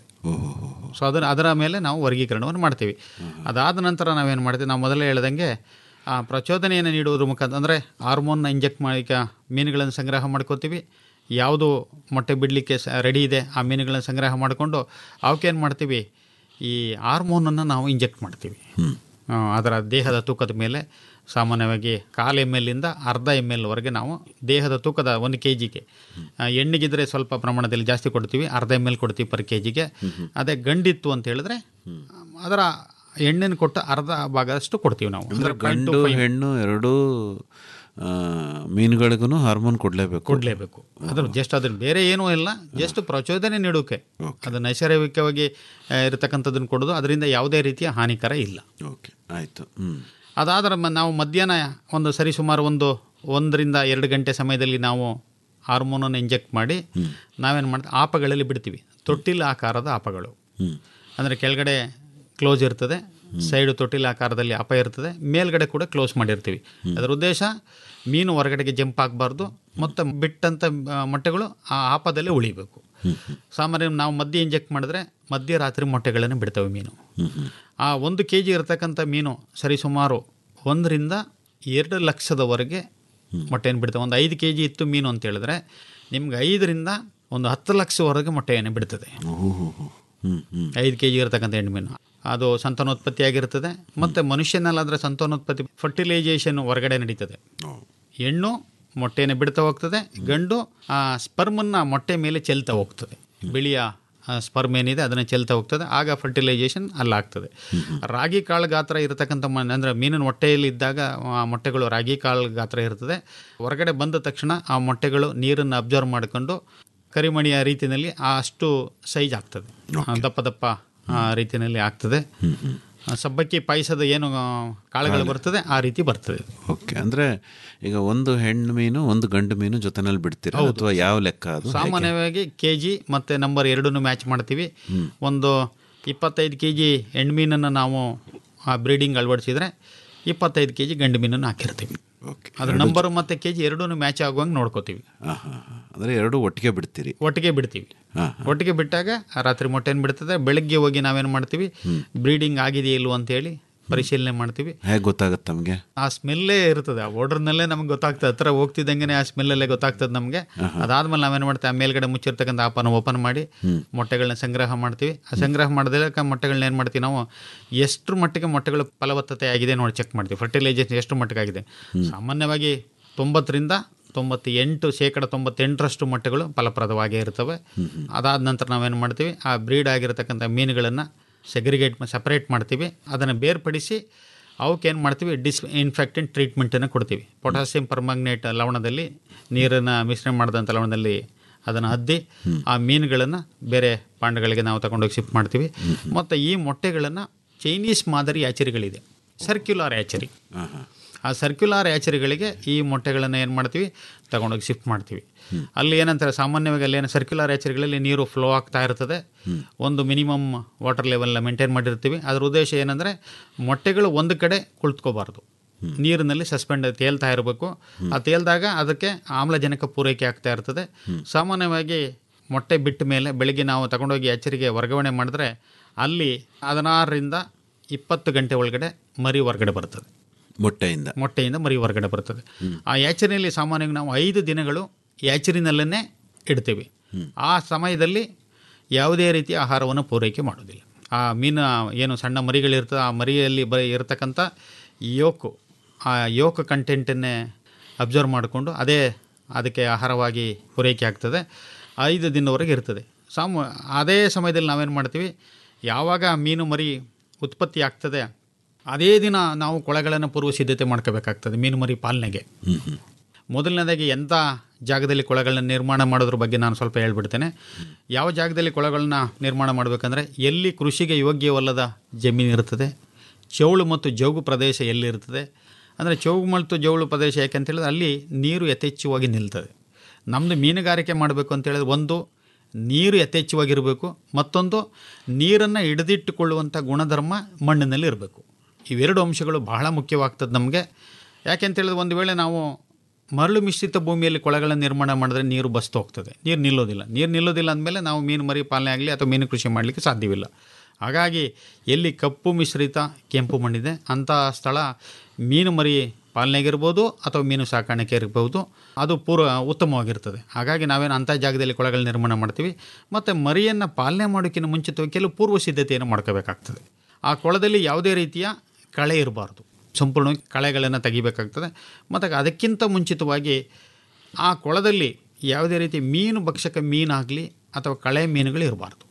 ಸೊ ಅದರ ಅದರ ಮೇಲೆ ನಾವು ವರ್ಗೀಕರಣವನ್ನು ಮಾಡ್ತೀವಿ ಅದಾದ ನಂತರ ನಾವೇನು ಮಾಡ್ತೀವಿ ನಾವು ಮೊದಲೇ ಹೇಳ್ದಂಗೆ ಆ ಪ್ರಚೋದನೆಯನ್ನು ನೀಡುವುದ್ರ ಮುಖಾಂತರ ಅಂದರೆ ಹಾರ್ಮೋನ್ನ ಇಂಜೆಕ್ಟ್ ಮಾಡಿ ಮೀನುಗಳನ್ನು ಸಂಗ್ರಹ ಮಾಡ್ಕೋತೀವಿ ಯಾವುದು ಮೊಟ್ಟೆ ಬಿಡಲಿಕ್ಕೆ ರೆಡಿ ಇದೆ ಆ ಮೀನುಗಳನ್ನು ಸಂಗ್ರಹ ಮಾಡಿಕೊಂಡು ಅವಕ್ಕೇನು ಮಾಡ್ತೀವಿ ಈ ಹಾರ್ಮೋನನ್ನು ನಾವು ಇಂಜೆಕ್ಟ್ ಮಾಡ್ತೀವಿ ಆ, ಅದರ ದೇಹದ ತೂಕದ ಮೇಲೆ ಸಾಮಾನ್ಯವಾಗಿ ಕಾಲು ಎಮ್ ಎಲ್ಲಿಂದ ಅರ್ಧ ಎಮ್ ಎಲ್ವರೆಗೆ ನಾವು ದೇಹದ ತೂಕದ ಒಂದು ಕೆ ಜಿಗೆ ಎಣ್ಣಿಗಿದ್ರೆ ಸ್ವಲ್ಪ ಪ್ರಮಾಣದಲ್ಲಿ ಜಾಸ್ತಿ ಕೊಡ್ತೀವಿ ಅರ್ಧ ಎಮ್ ಎಲ್ ಕೊಡ್ತೀವಿ ಪರ್ ಕೆ ಜಿಗೆ ಅದೇ ಗಂಡಿತ್ತು ಅಂತ ಹೇಳಿದ್ರೆ ಅದರ ಹೆಣ್ಣಿನ ಕೊಟ್ಟು ಅರ್ಧ ಭಾಗದಷ್ಟು ಕೊಡ್ತೀವಿ ನಾವು ಅಂದ್ರೆ ಅಂದ್ರೆ point to ಗಂಡು five ಹೆಣ್ಣು ಎರಡೂ ಮೀನುಗಳಿಗೂ ಹಾರ್ಮೋನ್ ಕೊಡಲೇಬೇಕು ಕೊಡಲೇಬೇಕು ಅದ್ರ ಜಸ್ಟ್ ಅದ್ರ ಬೇರೆ ಏನೂ ಇಲ್ಲ ಜಸ್ಟ್ ಪ್ರಚೋದನೆ ನೀಡೋಕೆ ಅದು ನೈಸರ್ಗಿಕವಾಗಿ ಆ, ಇರತಕ್ಕಂಥದ್ದನ್ನು ಕೊಡೋದು ಅದರಿಂದ ಯಾವುದೇ ರೀತಿಯ ಹಾನಿಕರ ಇಲ್ಲ ಓಕೆ ಆಯಿತು ಹ್ಞೂ ಅದಾದ್ರೆ ಮ- ನಾವು ಮಧ್ಯಾಹ್ನ ಒಂದು ಸರಿಸುಮಾರು ಒಂದು ಒಂದರಿಂದ ಎರಡು ಗಂಟೆ ಸಮಯದಲ್ಲಿ ನಾವು ಹಾರ್ಮೋನನ್ನು ಇಂಜೆಕ್ಟ್ ಮಾಡಿ ನಾವೇನು ಮಾಡ್ತೀವಿ ಆಪಗಳಲ್ಲಿ ಬಿಡ್ತೀವಿ ತೊಟ್ಟಿಲ ಆಕಾರದ ಆಪಗಳು ಅಂದರೆ ಕೆಳಗಡೆ ಕ್ಲೋಸ್ ಇರ್ತದೆ ಸೈಡು ತೊಟ್ಟಿಲ ಆಕಾರದಲ್ಲಿ ಆಪ ಇರ್ತದೆ ಮೇಲ್ಗಡೆ ಕೂಡ ಕ್ಲೋಸ್ ಮಾಡಿರ್ತೀವಿ ಅದರ ಉದ್ದೇಶ ಮೀನು ಹೊರಗಡೆಗೆ ಜಂಪ್ ಆಗಬಾರ್ದು ಮತ್ತು ಬಿಟ್ಟಂಥ ಆ, ಮೊಟ್ಟೆಗಳು ಆ ಆಪದಲ್ಲೇ ಉಳಿಬೇಕು ಸಾಮಾನ್ಯ ನಾವು ಮಧ್ಯೆ ಇಂಜೆಕ್ಟ್ ಮಾಡಿದ್ರೆ ಮಧ್ಯರಾತ್ರಿ ಮೊಟ್ಟೆಗಳನ್ನು ಬಿಡ್ತವೆ ಮೀನು ಆ ಒಂದು ಕೆ ಜಿ ಇರತಕ್ಕಂಥ ಮೀನು ಸರಿಸುಮಾರು ಒಂದರಿಂದ ಎರಡು ಲಕ್ಷದವರೆಗೆ ಮೊಟ್ಟೆಯನ್ನು ಬಿಡ್ತವೆ ಒಂದು ಐದು ಕೆ ಜಿ ಇತ್ತು ಮೀನು ಅಂತ ಹೇಳಿದ್ರೆ ನಿಮ್ಗೆ ಐದರಿಂದ ಒಂದು ಹತ್ತು ಲಕ್ಷವರೆಗೆ ಮೊಟ್ಟೆಯನ್ನು ಬಿಡ್ತದೆ ಐದು ಕೆ ಜಿ ಇರತಕ್ಕಂಥ ಹೆಣ್ಣು ಮೀನು ಅದು ಸಂತಾನೋತ್ಪತ್ತಿ ಆಗಿರ್ತದೆ ಮತ್ತು ಮನುಷ್ಯನಲ್ಲಾದರೆ ಸಂತಾನೋತ್ಪತ್ತಿ ಫರ್ಟಿಲೈಸೇಷನ್ ಹೊರಗಡೆ ನಡೀತದೆ ಹೆಣ್ಣು ಮೊಟ್ಟೆಯನ್ನು ಬಿಡ್ತಾ ಹೋಗ್ತದೆ ಗಂಡು ಆ ಸ್ಪರ್ಮನ್ನ ಮೊಟ್ಟೆ ಮೇಲೆ ಚೆಲ್ತಾ ಹೋಗ್ತದೆ ಬಿಳಿಯ ಸ್ಪರ್ಮ್ ಏನಿದೆ ಅದನ್ನು ಚೆಲ್ತಾ ಹೋಗ್ತದೆ ಆಗ ಫರ್ಟಿಲೈಸೇಷನ್ ಅಲ್ಲಾಗ್ತದೆ ರಾಗಿ ಕಾಳು ಗಾತ್ರ ಇರತಕ್ಕಂಥ ಮ ಅಂದರೆ ಮೀನಿನ ಹೊಟ್ಟೆಯಲ್ಲಿ ಇದ್ದಾಗ ಆ ಮೊಟ್ಟೆಗಳು ರಾಗಿ ಕಾಳು ಗಾತ್ರ ಇರ್ತದೆ ಹೊರಗಡೆ ಬಂದ ತಕ್ಷಣ ಆ ಮೊಟ್ಟೆಗಳು ನೀರನ್ನು ಅಬ್ಸರ್ವ್ ಮಾಡಿಕೊಂಡು ಕರಿಮಣಿಯ ರೀತಿಯಲ್ಲಿ ಆ ಅಷ್ಟು ಸೈಜ್ ಆಗ್ತದೆ ಆ, ದಪ್ಪ ದಪ್ಪ ಆ, ರೀತಿಯಲ್ಲಿ ಆಗ್ತದೆ ಆ, ಸಬ್ಬಕ್ಕಿ ಪಾಯಸದ ಏನು ಆ, ಕಾಳುಗಳು ಬರ್ತದೆ ಆ ರೀತಿ ಬರ್ತದೆ ಓಕೆ ಅಂದರೆ ಈಗ ಒಂದು ಹೆಣ್ಣು ಮೀನು ಒಂದು ಗಂಡು ಮೀನು ಜೊತೆನಲ್ಲಿ ಬಿಡ್ತೀರಾ ಅಥವಾ ಯಾವ ಲೆಕ್ಕ ಅದು ಸಾಮಾನ್ಯವಾಗಿ ಕೆ ಜಿ ಮತ್ತು ನಂಬರ್ ಎರಡನ್ನೂ ಮ್ಯಾಚ್ ಮಾಡ್ತೀವಿ ಒಂದು ಇಪ್ಪತ್ತೈದು ಕೆ ಜಿ ಹೆಣ್ಮೀನನ್ನು ನಾವು ಆ ಬ್ರೀಡಿಂಗ್ ಅಳವಡಿಸಿದ್ರೆ ಇಪ್ಪತ್ತೈದು ಕೆ ಜಿ ಗಂಡು ಮೀನನ್ನು ಹಾಕಿರ್ತೀವಿ ಅದ್ರ ನಂಬರು ಮತ್ತು ಕೆ ಜಿ ಎರಡೂ ಮ್ಯಾಚ್ ಆಗುವಂಗೆ ನೋಡ್ಕೋತೀವಿ ಅಂದರೆ ಎರಡು ಒಟ್ಟಿಗೆ ಬಿಡ್ತೀರಿ ಒಟ್ಟಿಗೆ ಬಿಡ್ತೀವಿ ಹಾಂ ಒಟ್ಟಿಗೆ ಬಿಟ್ಟಾಗ ಆ ರಾತ್ರಿ ಮೊಟ್ಟೆಯನ್ನು ಬಿಡ್ತದೆ ಬೆಳಗ್ಗೆ ಹೋಗಿ ನಾವೇನು ಮಾಡ್ತೀವಿ ಬ್ರೀಡಿಂಗ್ ಆಗಿದೆಯೋ ಇಲ್ವೋ ಅಂತೇಳಿ ಪರಿಶೀಲನೆ ಮಾಡ್ತೀವಿ ಹೇಗೆ ಗೊತ್ತಾಗುತ್ತೆ ನಮಗೆ ಆ ಸ್ಮೆಲ್ಲೇ ಇರ್ತದೆ ಆ ಓರ್ಡರ್ನಲ್ಲೇ ನಮ್ಗೆ ಗೊತ್ತಾಗ್ತದೆ ಹತ್ರ ಹೋಗ್ತಿದ್ದಂಗೆ ಆ ಸ್ಮೆಲ್ಲಲ್ಲೇ ಗೊತ್ತಾಗ್ತದೆ ನಮಗೆ ಅದಾದ್ಮೇಲೆ ನಾವೇನು ಮಾಡ್ತೀವಿ ಆ ಮೇಲ್ಗಡೆ ಮುಚ್ಚಿರ್ತಕ್ಕಂಥ ಆಪನ ಓಪನ್ ಮಾಡಿ ಮೊಟ್ಟೆಗಳನ್ನ ಸಂಗ್ರಹ ಮಾಡ್ತೀವಿ ಆ ಸಂಗ್ರಹ ಮಾಡಿದಾಗ ಮೊಟ್ಟೆಗಳನ್ನ ಏನು ಮಾಡ್ತೀವಿ ನಾವು ಎಷ್ಟು ಮಟ್ಟಿಗೆ ಮೊಟ್ಟೆಗಳು ಫಲವತ್ತತೆ ಆಗಿದೆ ನೋಡಿ ಚೆಕ್ ಮಾಡ್ತೀವಿ ಫರ್ಟಿಲೈಸೇಷನ್ ಎಷ್ಟು ಮಟ್ಟಿಗೆ ಆಗಿದೆ ಸಾಮಾನ್ಯವಾಗಿ ತೊಂಬತ್ತರಿಂದ ತೊಂಬತ್ತ ಎಂಟು ಶೇಕಡ ತೊಂಬತ್ತೆಂಟರಷ್ಟು ಮೊಟ್ಟೆಗಳು ಫಲಪ್ರದವಾಗೇ ಇರ್ತವೆ ಅದಾದ ನಂತರ ನಾವೇನು ಮಾಡ್ತೀವಿ ಆ ಬ್ರೀಡ್ ಆಗಿರತಕ್ಕಂಥ ಮೀನುಗಳನ್ನು ಸೆಗ್ರಿಗೇಟ್ ಸಪ್ರೇಟ್ ಮಾಡ್ತೀವಿ ಅದನ್ನು ಬೇರ್ಪಡಿಸಿ ಅವಕ್ಕೇನು ಮಾಡ್ತೀವಿ ಡಿಸ್ ಇನ್ಫೆಕ್ಟೆಂಟ್ ಟ್ರೀಟ್ಮೆಂಟನ್ನು ಕೊಡ್ತೀವಿ ಪೊಟ್ಯಾಸಿಯಂ ಪರ್ಮಾಂಗನೇಟ್ ಲವಣದಲ್ಲಿ ನೀರನ್ನು ಮಿಶ್ರಣ ಮಾಡಿದಂಥ ಲವಣದಲ್ಲಿ ಅದನ್ನು ಅದ್ದಿ ಆ ಮೀನುಗಳನ್ನು ಬೇರೆ ಪಾಂಡಗಳಿಗೆ ನಾವು ತಗೊಂಡೋಗಿ ಶಿಫ್ಟ್ ಮಾಡ್ತೀವಿ ಮತ್ತು ಈ ಮೊಟ್ಟೆಗಳನ್ನು ಚೈನೀಸ್ ಮಾದರಿ ಹ್ಯಾಚರಿಗಳಿದೆ ಸರ್ಕ್ಯುಲಾರ್ ಹ್ಯಾಚರಿ ಆ ಸರ್ಕ್ಯುಲಾರ್ ಹ್ಯಾಚರಿಗಳಿಗೆ ಈ ಮೊಟ್ಟೆಗಳನ್ನು ಏನು ಮಾಡ್ತೀವಿ ತಗೊಂಡೋಗಿ ಶಿಫ್ಟ್ ಮಾಡ್ತೀವಿ ಅಲ್ಲಿ ಏನಂತಾರೆ ಸಾಮಾನ್ಯವಾಗಿ ಅಲ್ಲಿ ಏನು ಸರ್ಕ್ಯುಲಾರ್ ಹ್ಯಾಚರಿಗಳಲ್ಲಿ ನೀರು ಫ್ಲೋ ಆಗ್ತಾ ಇರ್ತದೆ ಒಂದು ಮಿನಿಮಮ್ ವಾಟರ್ ಲೆವೆಲ್ನ ಮೇಂಟೈನ್ ಮಾಡಿರ್ತೀವಿ ಅದರ ಉದ್ದೇಶ ಏನಂದರೆ ಮೊಟ್ಟೆಗಳು ಒಂದು ಕಡೆ ಕುಳಿತುಕೋಬಾರ್ದು ನೀರಿನಲ್ಲಿ ಸಸ್ಪೆಂಡ್ ತೇಲ್ತಾ ಇರಬೇಕು ಆ ತೇಲ್ದಾಗ ಅದಕ್ಕೆ ಆಮ್ಲಜನಕ ಪೂರೈಕೆ ಆಗ್ತಾ ಇರ್ತದೆ ಸಾಮಾನ್ಯವಾಗಿ ಮೊಟ್ಟೆ ಬಿಟ್ಟ ಮೇಲೆ ಬೆಳಿಗ್ಗೆ ನಾವು ತಗೊಂಡೋಗಿ ಹ್ಯಾಚರಿಗೆ ವರ್ಗಾವಣೆ ಮಾಡಿದ್ರೆ ಅಲ್ಲಿ ಹದಿನಾರರಿಂದ ಇಪ್ಪತ್ತು ಗಂಟೆ ಒಳಗಡೆ ಮರಿ ಹೊರಗಡೆ ಬರ್ತದೆ ಮೊಟ್ಟೆಯಿಂದ ಮೊಟ್ಟೆಯಿಂದ ಮರಿ ಹೊರಗಡೆ ಬರ್ತದೆ ಆ ಯಾಚರಿನಲ್ಲಿ ಸಾಮಾನ್ಯವಾಗಿ ನಾವು ಐದು ದಿನಗಳು ಯಾಚರಿನಲ್ಲೇ ಇಡ್ತೀವಿ ಆ ಸಮಯದಲ್ಲಿ ಯಾವುದೇ ರೀತಿಯ ಆಹಾರವನ್ನು ಪೂರೈಕೆ ಮಾಡೋದಿಲ್ಲ ಆ ಮೀನು ಏನು ಸಣ್ಣ ಮರಿಗಳಿರ್ತದೆ ಆ ಮರಿಯಲ್ಲಿ ಬ ಇರತಕ್ಕಂಥ ಯೋಕು ಆ ಯೋಕ ಕಂಟೆಂಟನ್ನೇ ಅಬ್ಸರ್ವ್ ಮಾಡಿಕೊಂಡು ಅದೇ ಅದಕ್ಕೆ ಆಹಾರವಾಗಿ ಪೂರೈಕೆ ಆಗ್ತದೆ ಐದು ದಿನದವರೆಗೆ ಇರ್ತದೆ ಸಾಮ ಅದೇ ಸಮಯದಲ್ಲಿ ನಾವೇನು ಮಾಡ್ತೀವಿ ಯಾವಾಗ ಆ ಮೀನು ಮರಿ ಉತ್ಪತ್ತಿ ಆಗ್ತದೆ ಅದೇ ದಿನ ನಾವು ಕೊಳೆಗಳನ್ನು ಪೂರ್ವ ಸಿದ್ಧತೆ ಮಾಡ್ಕೋಬೇಕಾಗ್ತದೆ ಮೀನು ಮರಿ ಪಾಲನೆಗೆ ಮೊದಲನೇದಾಗಿ ಎಂಥ ಜಾಗದಲ್ಲಿ ಕೊಳಗಳನ್ನ ನಿರ್ಮಾಣ ಮಾಡೋದ್ರ ಬಗ್ಗೆ ನಾನು ಸ್ವಲ್ಪ ಹೇಳ್ಬಿಡ್ತೇನೆ ಯಾವ ಜಾಗದಲ್ಲಿ ಕೊಳಗಳನ್ನ ನಿರ್ಮಾಣ ಮಾಡಬೇಕಂದ್ರೆ ಎಲ್ಲಿ ಕೃಷಿಗೆ ಯೋಗ್ಯವಲ್ಲದ ಜಮೀನು ಇರ್ತದೆ ಚೌಳು ಮತ್ತು ಜೌಗು ಪ್ರದೇಶ ಎಲ್ಲಿರ್ತದೆ ಅಂದರೆ ಚೌಗು ಮತ್ತು ಜೌಳು ಪ್ರದೇಶ ಯಾಕೆ ಹೇಳಿದ್ರೆ ಅಲ್ಲಿ ನೀರು ಯಥೇಚ್ಛವಾಗಿ ನಿಲ್ತದೆ ನಮ್ಮದು ಮೀನುಗಾರಿಕೆ ಮಾಡಬೇಕು ಅಂತ ಹೇಳಿದ್ರೆ ಒಂದು ನೀರು ಯಥೇಚ್ಛವಾಗಿರಬೇಕು ಮತ್ತೊಂದು ನೀರನ್ನು ಹಿಡಿದಿಟ್ಟುಕೊಳ್ಳುವಂಥ ಗುಣಧರ್ಮ ಮಣ್ಣಿನಲ್ಲಿ ಇರಬೇಕು ಇವೆರಡು ಅಂಶಗಳು ಬಹಳ ಮುಖ್ಯವಾಗ್ತದೆ ನಮಗೆ ಯಾಕೆಂತ ಹೇಳಿದ್ರೆ ಒಂದು ವೇಳೆ ನಾವು ಮರಳು ಮಿಶ್ರಿತ ಭೂಮಿಯಲ್ಲಿ ಕೊಳಗಳನ್ನು ನಿರ್ಮಾಣ ಮಾಡಿದ್ರೆ ನೀರು ಬಸ್ತು ಹೋಗ್ತದೆ ನೀರು ನಿಲ್ಲೋದಿಲ್ಲ ನೀರು ನಿಲ್ಲೋದಿಲ್ಲ ಅಂದಮೇಲೆ ನಾವು ಮೀನು ಮರಿ ಪಾಲನೆ ಆಗಲಿ ಅಥವಾ ಮೀನು ಕೃಷಿ ಮಾಡಲಿಕ್ಕೆ ಸಾಧ್ಯವಿಲ್ಲ ಹಾಗಾಗಿ ಎಲ್ಲಿ ಕಪ್ಪು ಮಿಶ್ರಿತ ಕೆಂಪು ಮಣ್ಣಿದೆ ಅಂಥ ಸ್ಥಳ ಮೀನು ಮರಿ ಪಾಲನೆಗಿರ್ಬೋದು ಅಥವಾ ಮೀನು ಸಾಕಾಣಿಕೆ ಇರ್ಬೋದು ಅದು ಪೂರ್ವ ಉತ್ತಮವಾಗಿರ್ತದೆ ಹಾಗಾಗಿ ನಾವೇನು ಅಂಥ ಜಾಗದಲ್ಲಿ ಕೊಳಗಳ ನಿರ್ಮಾಣ ಮಾಡ್ತೀವಿ ಮತ್ತು ಮರಿಯನ್ನು ಪಾಲನೆ ಮಾಡೋಕ್ಕಿಂತ ಮುಂಚಿತವಾಗಿ ಕೆಲವು ಪೂರ್ವ ಸಿದ್ಧತೆಯನ್ನು ಮಾಡ್ಕೋಬೇಕಾಗ್ತದೆ ಆ ಕೊಳದಲ್ಲಿ ಯಾವುದೇ ರೀತಿಯ ಕಳೆ ಇರಬಾರ್ದು ಸಂಪೂರ್ಣವಾಗಿ ಕಳೆಗಳನ್ನು ತೆಗಿಬೇಕಾಗ್ತದೆ ಮತ್ತು ಅದಕ್ಕಿಂತ ಮುಂಚಿತವಾಗಿ ಆ ಕೊಳದಲ್ಲಿ ಯಾವುದೇ ರೀತಿ ಮೀನು ಭಕ್ಷಕ ಮೀನಾಗಲಿ ಅಥವಾ ಕಳೆ ಮೀನುಗಳು ಇರಬಾರ್ದು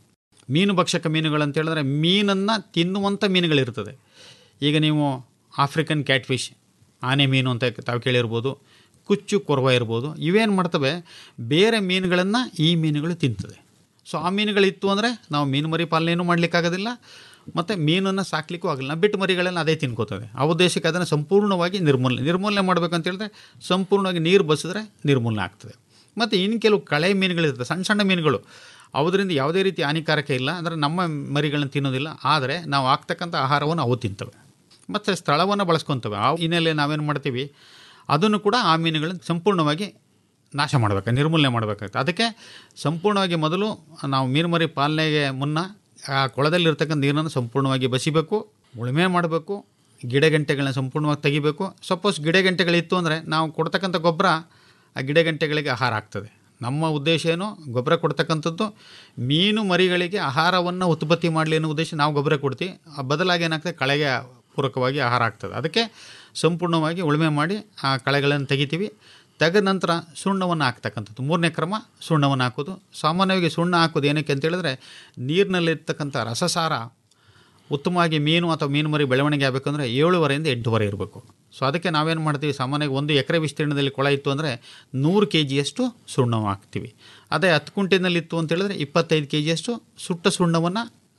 ಮೀನು ಭಕ್ಷಕ ಮೀನುಗಳು ಅಂತ ಹೇಳಿದ್ರೆ ಮೀನನ್ನು ತಿನ್ನುವಂಥ ಮೀನುಗಳಿರ್ತದೆ ಈಗ ನೀವು ಆಫ್ರಿಕನ್ ಕ್ಯಾಟ್ಫಿಶ್ ಆನೆ ಮೀನು ಅಂತ ತಾವು ಕೇಳಿರ್ಬೋದು ಕುಚ್ಚು ಕೊರವ ಇರ್ಬೋದು ಇವೇನು ಮಾಡ್ತವೆ ಬೇರೆ ಮೀನುಗಳನ್ನು ಈ ಮೀನುಗಳು ತಿಂತದೆ ಸೊ ಆ ಮೀನುಗಳಿತ್ತು ಅಂದರೆ ನಾವು ಮೀನು ಮರಿ ಪಾಲನೆಯೂ ಮಾಡಲಿಕ್ಕಾಗೋದಿಲ್ಲ ಮತ್ತು ಮೀನನ್ನು ಸಾಕ್ಲಿಕ್ಕೂ ಆಗಲ್ಲ ಬಿಟ್ಟು ಮರಿಗಳನ್ನು ಅದೇ ತಿನ್ಕೋತದೆ ಆ ಉದ್ದೇಶಕ್ಕೆ ಅದನ್ನು ಸಂಪೂರ್ಣವಾಗಿ ನಿರ್ಮೂಲನೆ ನಿರ್ಮೂಲನೆ ಮಾಡಬೇಕಂತ ಹೇಳಿದ್ರೆ ಸಂಪೂರ್ಣವಾಗಿ ನೀರು ಬಸಿದ್ರೆ ನಿರ್ಮೂಲನೆ ಆಗ್ತದೆ ಮತ್ತು ಇನ್ನು ಕೆಲವು ಕಳೆ ಮೀನುಗಳಿರ್ತದೆ ಸಣ್ಣ ಸಣ್ಣ ಮೀನುಗಳು ಅದರಿಂದ ಯಾವುದೇ ರೀತಿ ಹಾನಿಕಾರಕ ಇಲ್ಲ ಅಂದರೆ ನಮ್ಮ ಮರಿಗಳನ್ನ ತಿನ್ನೋದಿಲ್ಲ ಆದರೆ ನಾವು ಆಗ್ತಕ್ಕಂಥ ಆಹಾರವನ್ನು ಅವು ತಿಂತವೆ ಮತ್ತು ಸ್ಥಳವನ್ನು ಬಳಸ್ಕೊತವೆ ಆ ಹಿನ್ನೆಲೆ ನಾವೇನು ಮಾಡ್ತೀವಿ ಅದನ್ನು ಕೂಡ ಆ ಮೀನುಗಳನ್ನು ಸಂಪೂರ್ಣವಾಗಿ ನಾಶ ಮಾಡಬೇಕು ನಿರ್ಮೂಲನೆ ಮಾಡಬೇಕಾಗುತ್ತೆ ಅದಕ್ಕೆ ಸಂಪೂರ್ಣವಾಗಿ ಮೊದಲು ನಾವು ಮೀನು ಮರಿ ಪಾಲನೆಗೆ ಮುನ್ನ ಆ ಕೊಳದಲ್ಲಿರ್ತಕ್ಕಂಥ ನೀರನ್ನು ಸಂಪೂರ್ಣವಾಗಿ ಬಸಿಬೇಕು ಉಳುಮೆ ಮಾಡಬೇಕು ಗಿಡಗಂಟೆಗಳನ್ನ ಸಂಪೂರ್ಣವಾಗಿ ತೆಗಿಬೇಕು ಸಪೋಸ್ ಗಿಡಗಂಟೆಗಳಿತ್ತು ಅಂದರೆ ನಾವು ಕೊಡ್ತಕ್ಕಂಥ ಗೊಬ್ಬರ ಆ ಗಿಡಗಂಟೆಗಳಿಗೆ ಆಹಾರ ಆಗ್ತದೆ ನಮ್ಮ ಉದ್ದೇಶ ಏನು ಗೊಬ್ಬರ ಕೊಡ್ತಕ್ಕಂಥದ್ದು ಮೀನು ಮರಿಗಳಿಗೆ ಆಹಾರವನ್ನು ಉತ್ಪತ್ತಿ ಮಾಡಲಿ ಅನ್ನೋ ಉದ್ದೇಶ ನಾವು ಗೊಬ್ಬರ ಕೊಡ್ತೀವಿ ಆ ಬದಲಾಗಿ ಏನಾಗ್ತದೆ ಕಳೆಗೆ ಪೂರಕವಾಗಿ ಆಹಾರ ಆಗ್ತದೆ ಅದಕ್ಕೆ ಸಂಪೂರ್ಣವಾಗಿ ಉಳುಮೆ ಮಾಡಿ ಆ ಕಳೆಗಳನ್ನು ತೆಗಿತೀವಿ ತೆಗೆದ ನಂತರ ಸುಣ್ಣವನ್ನು ಹಾಕ್ತಕ್ಕಂಥದ್ದು ಮೂರನೇ ಕ್ರಮ ಸುಣ್ಣವನ್ನು ಹಾಕೋದು ಸಾಮಾನ್ಯವಾಗಿ ಸುಣ್ಣ ಹಾಕೋದು ಏನಕ್ಕೆ ಅಂತ ಹೇಳಿದ್ರೆ ನೀರಿನಲ್ಲಿರ್ತಕ್ಕಂಥ ರಸಸಾರ ಉತ್ತಮವಾಗಿ ಮೀನು ಅಥವಾ ಮೀನು ಮರಿ ಬೆಳವಣಿಗೆ ಆಗಬೇಕಂದ್ರೆ ಏಳುವರೆಯಿಂದ ಎಂಟುವರೆ ಇರಬೇಕು ಸೊ ಅದಕ್ಕೆ ನಾವೇನು ಮಾಡ್ತೀವಿ ಸಾಮಾನ್ಯವಾಗಿ ಒಂದು ಎಕರೆ ವಿಸ್ತೀರ್ಣದಲ್ಲಿ ಕೊಳ ಇತ್ತು ಅಂದರೆ ನೂರು ಕೆ ಜಿಯಷ್ಟು ಸುಣ್ಣ ಹಾಕ್ತೀವಿ ಅದೇ ಹತ್ತು ಕುಂಟೆನಲ್ಲಿ ಇತ್ತು ಅಂತ ಹೇಳಿದ್ರೆ ಇಪ್ಪತ್ತೈದು ಕೆ ಜಿಯಷ್ಟು ಸುಟ್ಟ ಸುಣ್ಣವನ್ನು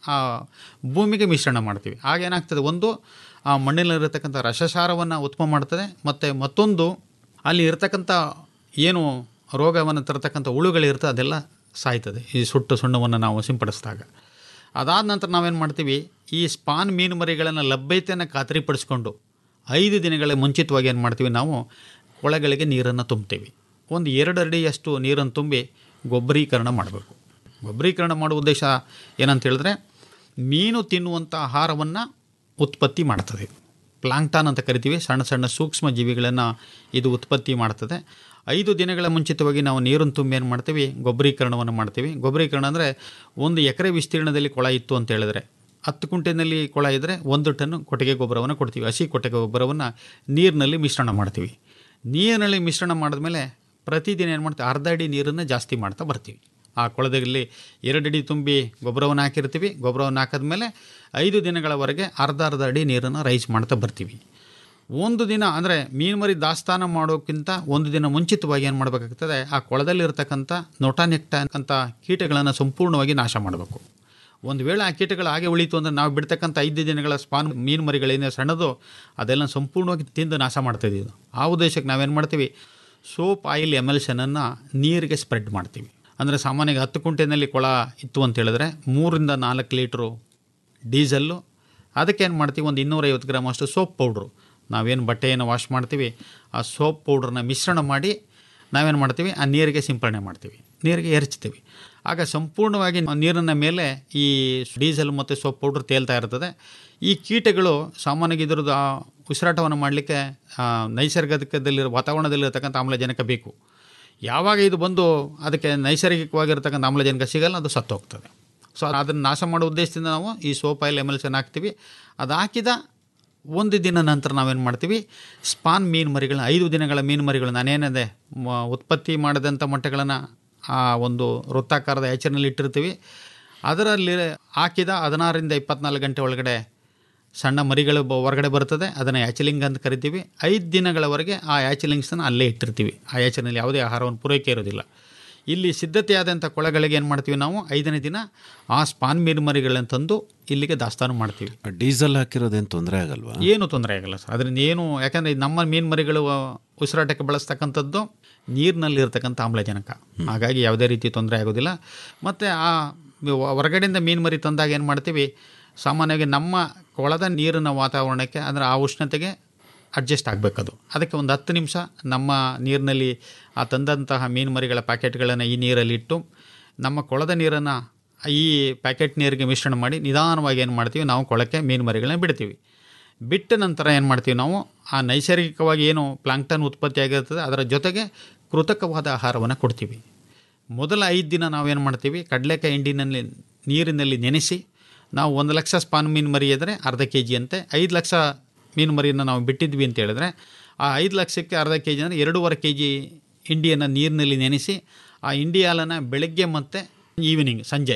ಭೂಮಿಗೆ ಮಿಶ್ರಣ ಮಾಡ್ತೀವಿ ಆಗೇನಾಗ್ತದೆ ಒಂದು ಆ ಮಣ್ಣಿನಲ್ಲಿರತಕ್ಕಂಥ ರಸಸಾರವನ್ನು ಉತ್ತಮ ಮಾಡ್ತದೆ ಮತ್ತು ಮತ್ತೊಂದು ಅಲ್ಲಿ ಇರತಕ್ಕಂಥ ಏನು ರೋಗವನ್ನು ತರತಕ್ಕಂಥ ಹುಳುಗಳಿರ್ತದೆ ಅದೆಲ್ಲ ಸಾಯ್ತದೆ ಈ ಸುಟ್ಟು ಸುಣ್ಣವನ್ನು ನಾವು ಸಿಂಪಡಿಸಿದಾಗ ಅದಾದ ನಂತರ ನಾವೇನು ಮಾಡ್ತೀವಿ ಈ ಸ್ಪಾನ್ ಮೀನು ಮರಿಗಳನ್ನು ಲಭ್ಯತೆಯನ್ನು ಖಾತ್ರಿಪಡಿಸ್ಕೊಂಡು ಐದು ದಿನಗಳ ಮುಂಚಿತವಾಗಿ ಏನು ಮಾಡ್ತೀವಿ ನಾವು ಕೊಳಗಳಿಗೆ ನೀರನ್ನು ತುಂಬ್ತೀವಿ ಒಂದು ಎರಡು ಅಡಿಯಷ್ಟು ನೀರನ್ನು ತುಂಬಿ ಗೊಬ್ಬರೀಕರಣ ಮಾಡಬೇಕು ಗೊಬ್ಬರೀಕರಣ ಮಾಡುವ ಉದ್ದೇಶ ಏನಂತ ಹೇಳಿದ್ರೆ ಮೀನು ತಿನ್ನುವಂಥ ಆಹಾರವನ್ನು ಉತ್ಪತ್ತಿ ಮಾಡ್ತದೆ ಪ್ಲಾಂಕ್ಟಾನ್ ಅಂತ ಕರಿತೀವಿ ಸಣ್ಣ ಸಣ್ಣ ಸೂಕ್ಷ್ಮ ಜೀವಿಗಳನ್ನು ಇದು ಉತ್ಪತ್ತಿ ಮಾಡ್ತದೆ ಐದು ದಿನಗಳ ಮುಂಚಿತವಾಗಿ ನಾವು ನೀರನ್ನು ತುಂಬಿ ಏನು ಮಾಡ್ತೀವಿ ಗೊಬ್ಬರೀಕರಣವನ್ನು ಮಾಡ್ತೀವಿ ಗೊಬ್ಬರೀಕರಣ ಅಂದರೆ ಒಂದು ಎಕರೆ ವಿಸ್ತೀರ್ಣದಲ್ಲಿ ಕೊಳ ಇತ್ತು ಅಂತ ಹೇಳಿದ್ರೆ ಹತ್ತು ಕುಂಟೆನಲ್ಲಿ ಕೊಳ ಇದ್ದರೆ ಒಂದು ಟನ್ ಕೊಟ್ಟಿಗೆ ಗೊಬ್ಬರವನ್ನು ಕೊಡ್ತೀವಿ ಹಸಿ ಕೊಟ್ಟಿಗೆ ಗೊಬ್ಬರವನ್ನು ನೀರಿನಲ್ಲಿ ಮಿಶ್ರಣ ಮಾಡ್ತೀವಿ ನೀರಿನಲ್ಲಿ ಮಿಶ್ರಣ ಮಾಡಿದ್ಮೇಲೆ ಪ್ರತಿದಿನ ಏನು ಮಾಡ್ತೀವಿ ಅರ್ಧ ಅಡಿ ನೀರನ್ನು ಜಾಸ್ತಿ ಮಾಡ್ತಾ ಬರ್ತೀವಿ ಆ ಕೊಳದಲ್ಲಿ ಎರಡು ಅಡಿ ತುಂಬಿ ಗೊಬ್ಬರವನ್ನು ಹಾಕಿರ್ತೀವಿ ಗೊಬ್ಬರವನ್ನು ಹಾಕಿದ್ಮೇಲೆ ಐದು ದಿನಗಳವರೆಗೆ ಅರ್ಧ ಅರ್ಧ ಅಡಿ ನೀರನ್ನು ರೈಸ್ ಮಾಡ್ತಾ ಬರ್ತೀವಿ ಒಂದು ದಿನ ಅಂದರೆ ಮೀನು ಮರಿ ದಾಸ್ತಾನ ಮಾಡೋಕ್ಕಿಂತ ಒಂದು ದಿನ ಮುಂಚಿತವಾಗಿ ಏನು ಮಾಡಬೇಕಾಗ್ತದೆ ಆ ಕೊಳದಲ್ಲಿರ್ತಕ್ಕಂಥ ನೊಟಾನೆಕ್ಟ ಅಂತ ಕೀಟಗಳನ್ನು ಸಂಪೂರ್ಣವಾಗಿ ನಾಶ ಮಾಡಬೇಕು ಒಂದು ವೇಳೆ ಆ ಕೀಟಗಳು ಹಾಗೆ ಉಳಿತು ಅಂದರೆ ನಾವು ಬಿಡ್ತಕ್ಕಂಥ ಐದು ದಿನಗಳ ಸ್ಪಾನ್ ಮೀನು ಮರಿಗಳೇನೇ ಸಣ್ಣದು ಅದೆಲ್ಲ ಸಂಪೂರ್ಣವಾಗಿ ತಿಂದು ನಾಶ ಮಾಡ್ತಾಯಿದ್ದೀವಿ ಇದು ಆ ಉದ್ದೇಶಕ್ಕೆ ನಾವೇನು ಮಾಡ್ತೀವಿ ಸೋಪ್ ಆಯಿಲ್ ಎಮಲ್ಷನನ್ನು ನೀರಿಗೆ ಸ್ಪ್ರೆಡ್ ಮಾಡ್ತೀವಿ ಅಂದರೆ ಸಾಮಾನ್ಯವಾಗಿ ಹತ್ತು ಕುಂಟೆನಲ್ಲಿ ಕೊಳ ಇತ್ತು ಅಂತ ಹೇಳಿದ್ರೆ ಮೂರಿಂದ ನಾಲ್ಕು ಲೀಟ್ರು ಡೀಸಲ್ಲು ಅದಕ್ಕೆ ಏನು ಮಾಡ್ತೀವಿ ಒಂದು ಇನ್ನೂರೈವತ್ತು ಗ್ರಾಮ್ ಅಷ್ಟು ಸೋಪ್ ಪೌಡ್ರು ನಾವೇನು ಬಟ್ಟೆಯನ್ನು ವಾಶ್ ಮಾಡ್ತೀವಿ ಆ ಸೋಪ್ ಪೌಡ್ರನ್ನ ಮಿಶ್ರಣ ಮಾಡಿ ನಾವೇನು ಮಾಡ್ತೀವಿ ಆ ನೀರಿಗೆ ಸಿಂಪರಣೆ ಮಾಡ್ತೀವಿ ನೀರಿಗೆ ಎರಚ್ತೀವಿ ಆಗ ಸಂಪೂರ್ಣವಾಗಿ ನೀರಿನ ಮೇಲೆ ಈ ಡೀಸೆಲ್ ಮತ್ತು ಸೋಪ್ ಪೌಡ್ರ್ ತೇಲ್ತಾ ಇರ್ತದೆ ಈ ಕೀಟಗಳು ಸಾಮಾನ್ಯವಾಗಿ ಇದ್ರದ್ದು ಆ ಉಸಿರಾಟವನ್ನು ಮಾಡಲಿಕ್ಕೆ ನೈಸರ್ಗಿಕದಲ್ಲಿರೋ ವಾತಾವರಣದಲ್ಲಿರತಕ್ಕಂಥ ಆಮ್ಲಜನಕ ಬೇಕು ಯಾವಾಗ ಇದು ಬಂದು ಅದಕ್ಕೆ ನೈಸರ್ಗಿಕವಾಗಿರ್ತಕ್ಕಂಥ ಆಮ್ಲಜನಕ ಸಿಗಲ್ಲ ಅದು ಸತ್ತೋಗ್ತದೆ ಸೊ ಅದನ್ನು ನಾಶ ಮಾಡೋ ಉದ್ದೇಶದಿಂದ ನಾವು ಈ ಸೋಪ್ ಆಯಿಲ್ ಎಮಲ್ಸನ್ ಹಾಕ್ತೀವಿ ಅದು ಹಾಕಿದ ಒಂದು ದಿನ ನಂತರ ನಾವೇನು ಮಾಡ್ತೀವಿ ಸ್ಪಾನ್ ಮೀನು ಮರಿಗಳನ್ನ ಐದು ದಿನಗಳ ಮೀನು ಮರಿಗಳು ನಾನೇನಿದೆ ಉತ್ಪತ್ತಿ ಮಾಡಿದಂಥ ಮೊಟ್ಟೆಗಳನ್ನು ಆ ಒಂದು ವೃತ್ತಾಕಾರದ ಹ್ಯಾಚರ್ನಲ್ಲಿ ಇಟ್ಟಿರ್ತೀವಿ ಅದರಲ್ಲಿ ಹಾಕಿದ ಹದಿನಾರರಿಂದ ಇಪ್ಪತ್ನಾಲ್ಕು ಗಂಟೆ ಒಳಗಡೆ ಸಣ್ಣ ಮರಿಗಳು ಬ ಹೊರಗಡೆ ಬರ್ತದೆ ಅದನ್ನು ಹ್ಯಾಚಲಿಂಗ್ ಅಂತ ಕರಿತೀವಿ ಐದು ದಿನಗಳವರೆಗೆ ಆ ಹ್ಯಾಚಲಿಂಗ್ಸನ್ನು ಅಲ್ಲೇ ಇಟ್ಟಿರ್ತೀವಿ ಆ ಹ್ಯಾಚರ್ನಲ್ಲಿ ಯಾವುದೇ ಆಹಾರವನ್ನು ಪೂರೈಕೆ ಇರೋದಿಲ್ಲ ಇಲ್ಲಿ ಸಿದ್ಧತೆಯಾದಂಥ ಕೊಳಗಳಿಗೆ ಏನು ಮಾಡ್ತೀವಿ ನಾವು ಐದನೇ ದಿನ ಆ ಸ್ಪಾನ್ ಮೀನು ಮರಿಗಳನ್ನು ತಂದು ಇಲ್ಲಿಗೆ ದಾಸ್ತಾನು ಮಾಡ್ತೀವಿ ಡೀಸೆಲ್ ಹಾಕಿರೋದೇನು ತೊಂದರೆ ಆಗಲ್ವಾ ಏನು ತೊಂದರೆ ಆಗಲ್ಲ ಸರ್ ಅದರಿಂದ ಏನು ಯಾಕಂದರೆ ನಮ್ಮ ಮೀನು ಮರಿಗಳು ಉಸಿರಾಟಕ್ಕೆ ಬಳಸ್ತಕ್ಕಂಥದ್ದು ನೀರಿನಲ್ಲಿ ಇರ್ತಕ್ಕಂಥ ಆಮ್ಲಜನಕ ಹಾಗಾಗಿ ಯಾವುದೇ ರೀತಿ ತೊಂದರೆ ಆಗೋದಿಲ್ಲ ಮತ್ತು ಆ ಹೊರಗಡೆಯಿಂದ ಮೀನು ಮರಿ ತಂದಾಗ ಏನು ಮಾಡ್ತೀವಿ ಸಾಮಾನ್ಯವಾಗಿ ನಮ್ಮ ಕೊಳದ ನೀರಿನ ವಾತಾವರಣಕ್ಕೆ ಅಂದರೆ ಆ ಉಷ್ಣತೆಗೆ ಅಡ್ಜಸ್ಟ್ ಆಗಬೇಕದು ಅದಕ್ಕೆ ಒಂದು ಹತ್ತು ನಿಮಿಷ ನಮ್ಮ ನೀರಿನಲ್ಲಿ ಆ ತಂದಂತಹ ಮೀನು ಮರಿಗಳ ಪ್ಯಾಕೆಟ್ಗಳನ್ನು ಈ ನೀರಲ್ಲಿ ಇಟ್ಟು ನಮ್ಮ ಕೊಳದ ನೀರನ್ನು ಈ ಪ್ಯಾಕೆಟ್ ನೀರಿಗೆ ಮಿಶ್ರಣ ಮಾಡಿ ನಿಧಾನವಾಗಿ ಏನು ಮಾಡ್ತೀವಿ ನಾವು ಕೊಳಕ್ಕೆ ಮೀನು ಮರಿಗಳನ್ನ ಬಿಡ್ತೀವಿ ಬಿಟ್ಟ ನಂತರ ಏನು ಮಾಡ್ತೀವಿ ನಾವು ಆ ನೈಸರ್ಗಿಕವಾಗಿ ಏನು ಪ್ಲಾಂಕ್ಟನ್ ಉತ್ಪತ್ತಿ ಆಗಿರ್ತದೆ ಅದರ ಜೊತೆಗೆ ಕೃತಕವಾದ ಆಹಾರವನ್ನು ಕೊಡ್ತೀವಿ ಮೊದಲ ಐದು ದಿನ ನಾವೇನು ಮಾಡ್ತೀವಿ ಕಡಲೆಕಾಯಿ ಹಿಂಡಿನಲ್ಲಿ ನೀರಿನಲ್ಲಿ ನೆನೆಸಿ ನಾವು ಒಂದು ಲಕ್ಷ ಸ್ಪಾನ್ ಮೀನು ಮರಿ ಇದ್ದರೆ ಅರ್ಧ ಕೆ ಜಿ ಅಂತೆ ಐದು ಲಕ್ಷ ಮೀನು ಮರಿಯನ್ನು ನಾವು ಬಿಟ್ಟಿದ್ವಿ ಅಂತ ಹೇಳಿದ್ರೆ ಆ ಐದು ಲಕ್ಷಕ್ಕೆ ಅರ್ಧ ಕೆ ಜಿ ಅಂದರೆ ಎರಡೂವರೆ ಕೆ ಜಿ ಹಿಂಡಿಯನ್ನು ನೀರಿನಲ್ಲಿ ನೆನೆಸಿ ಆ ಹಿಂಡಿ ಹಾಲನ್ನು ಬೆಳಗ್ಗೆ ಮತ್ತು ಈವ್ನಿಂಗ್ ಸಂಜೆ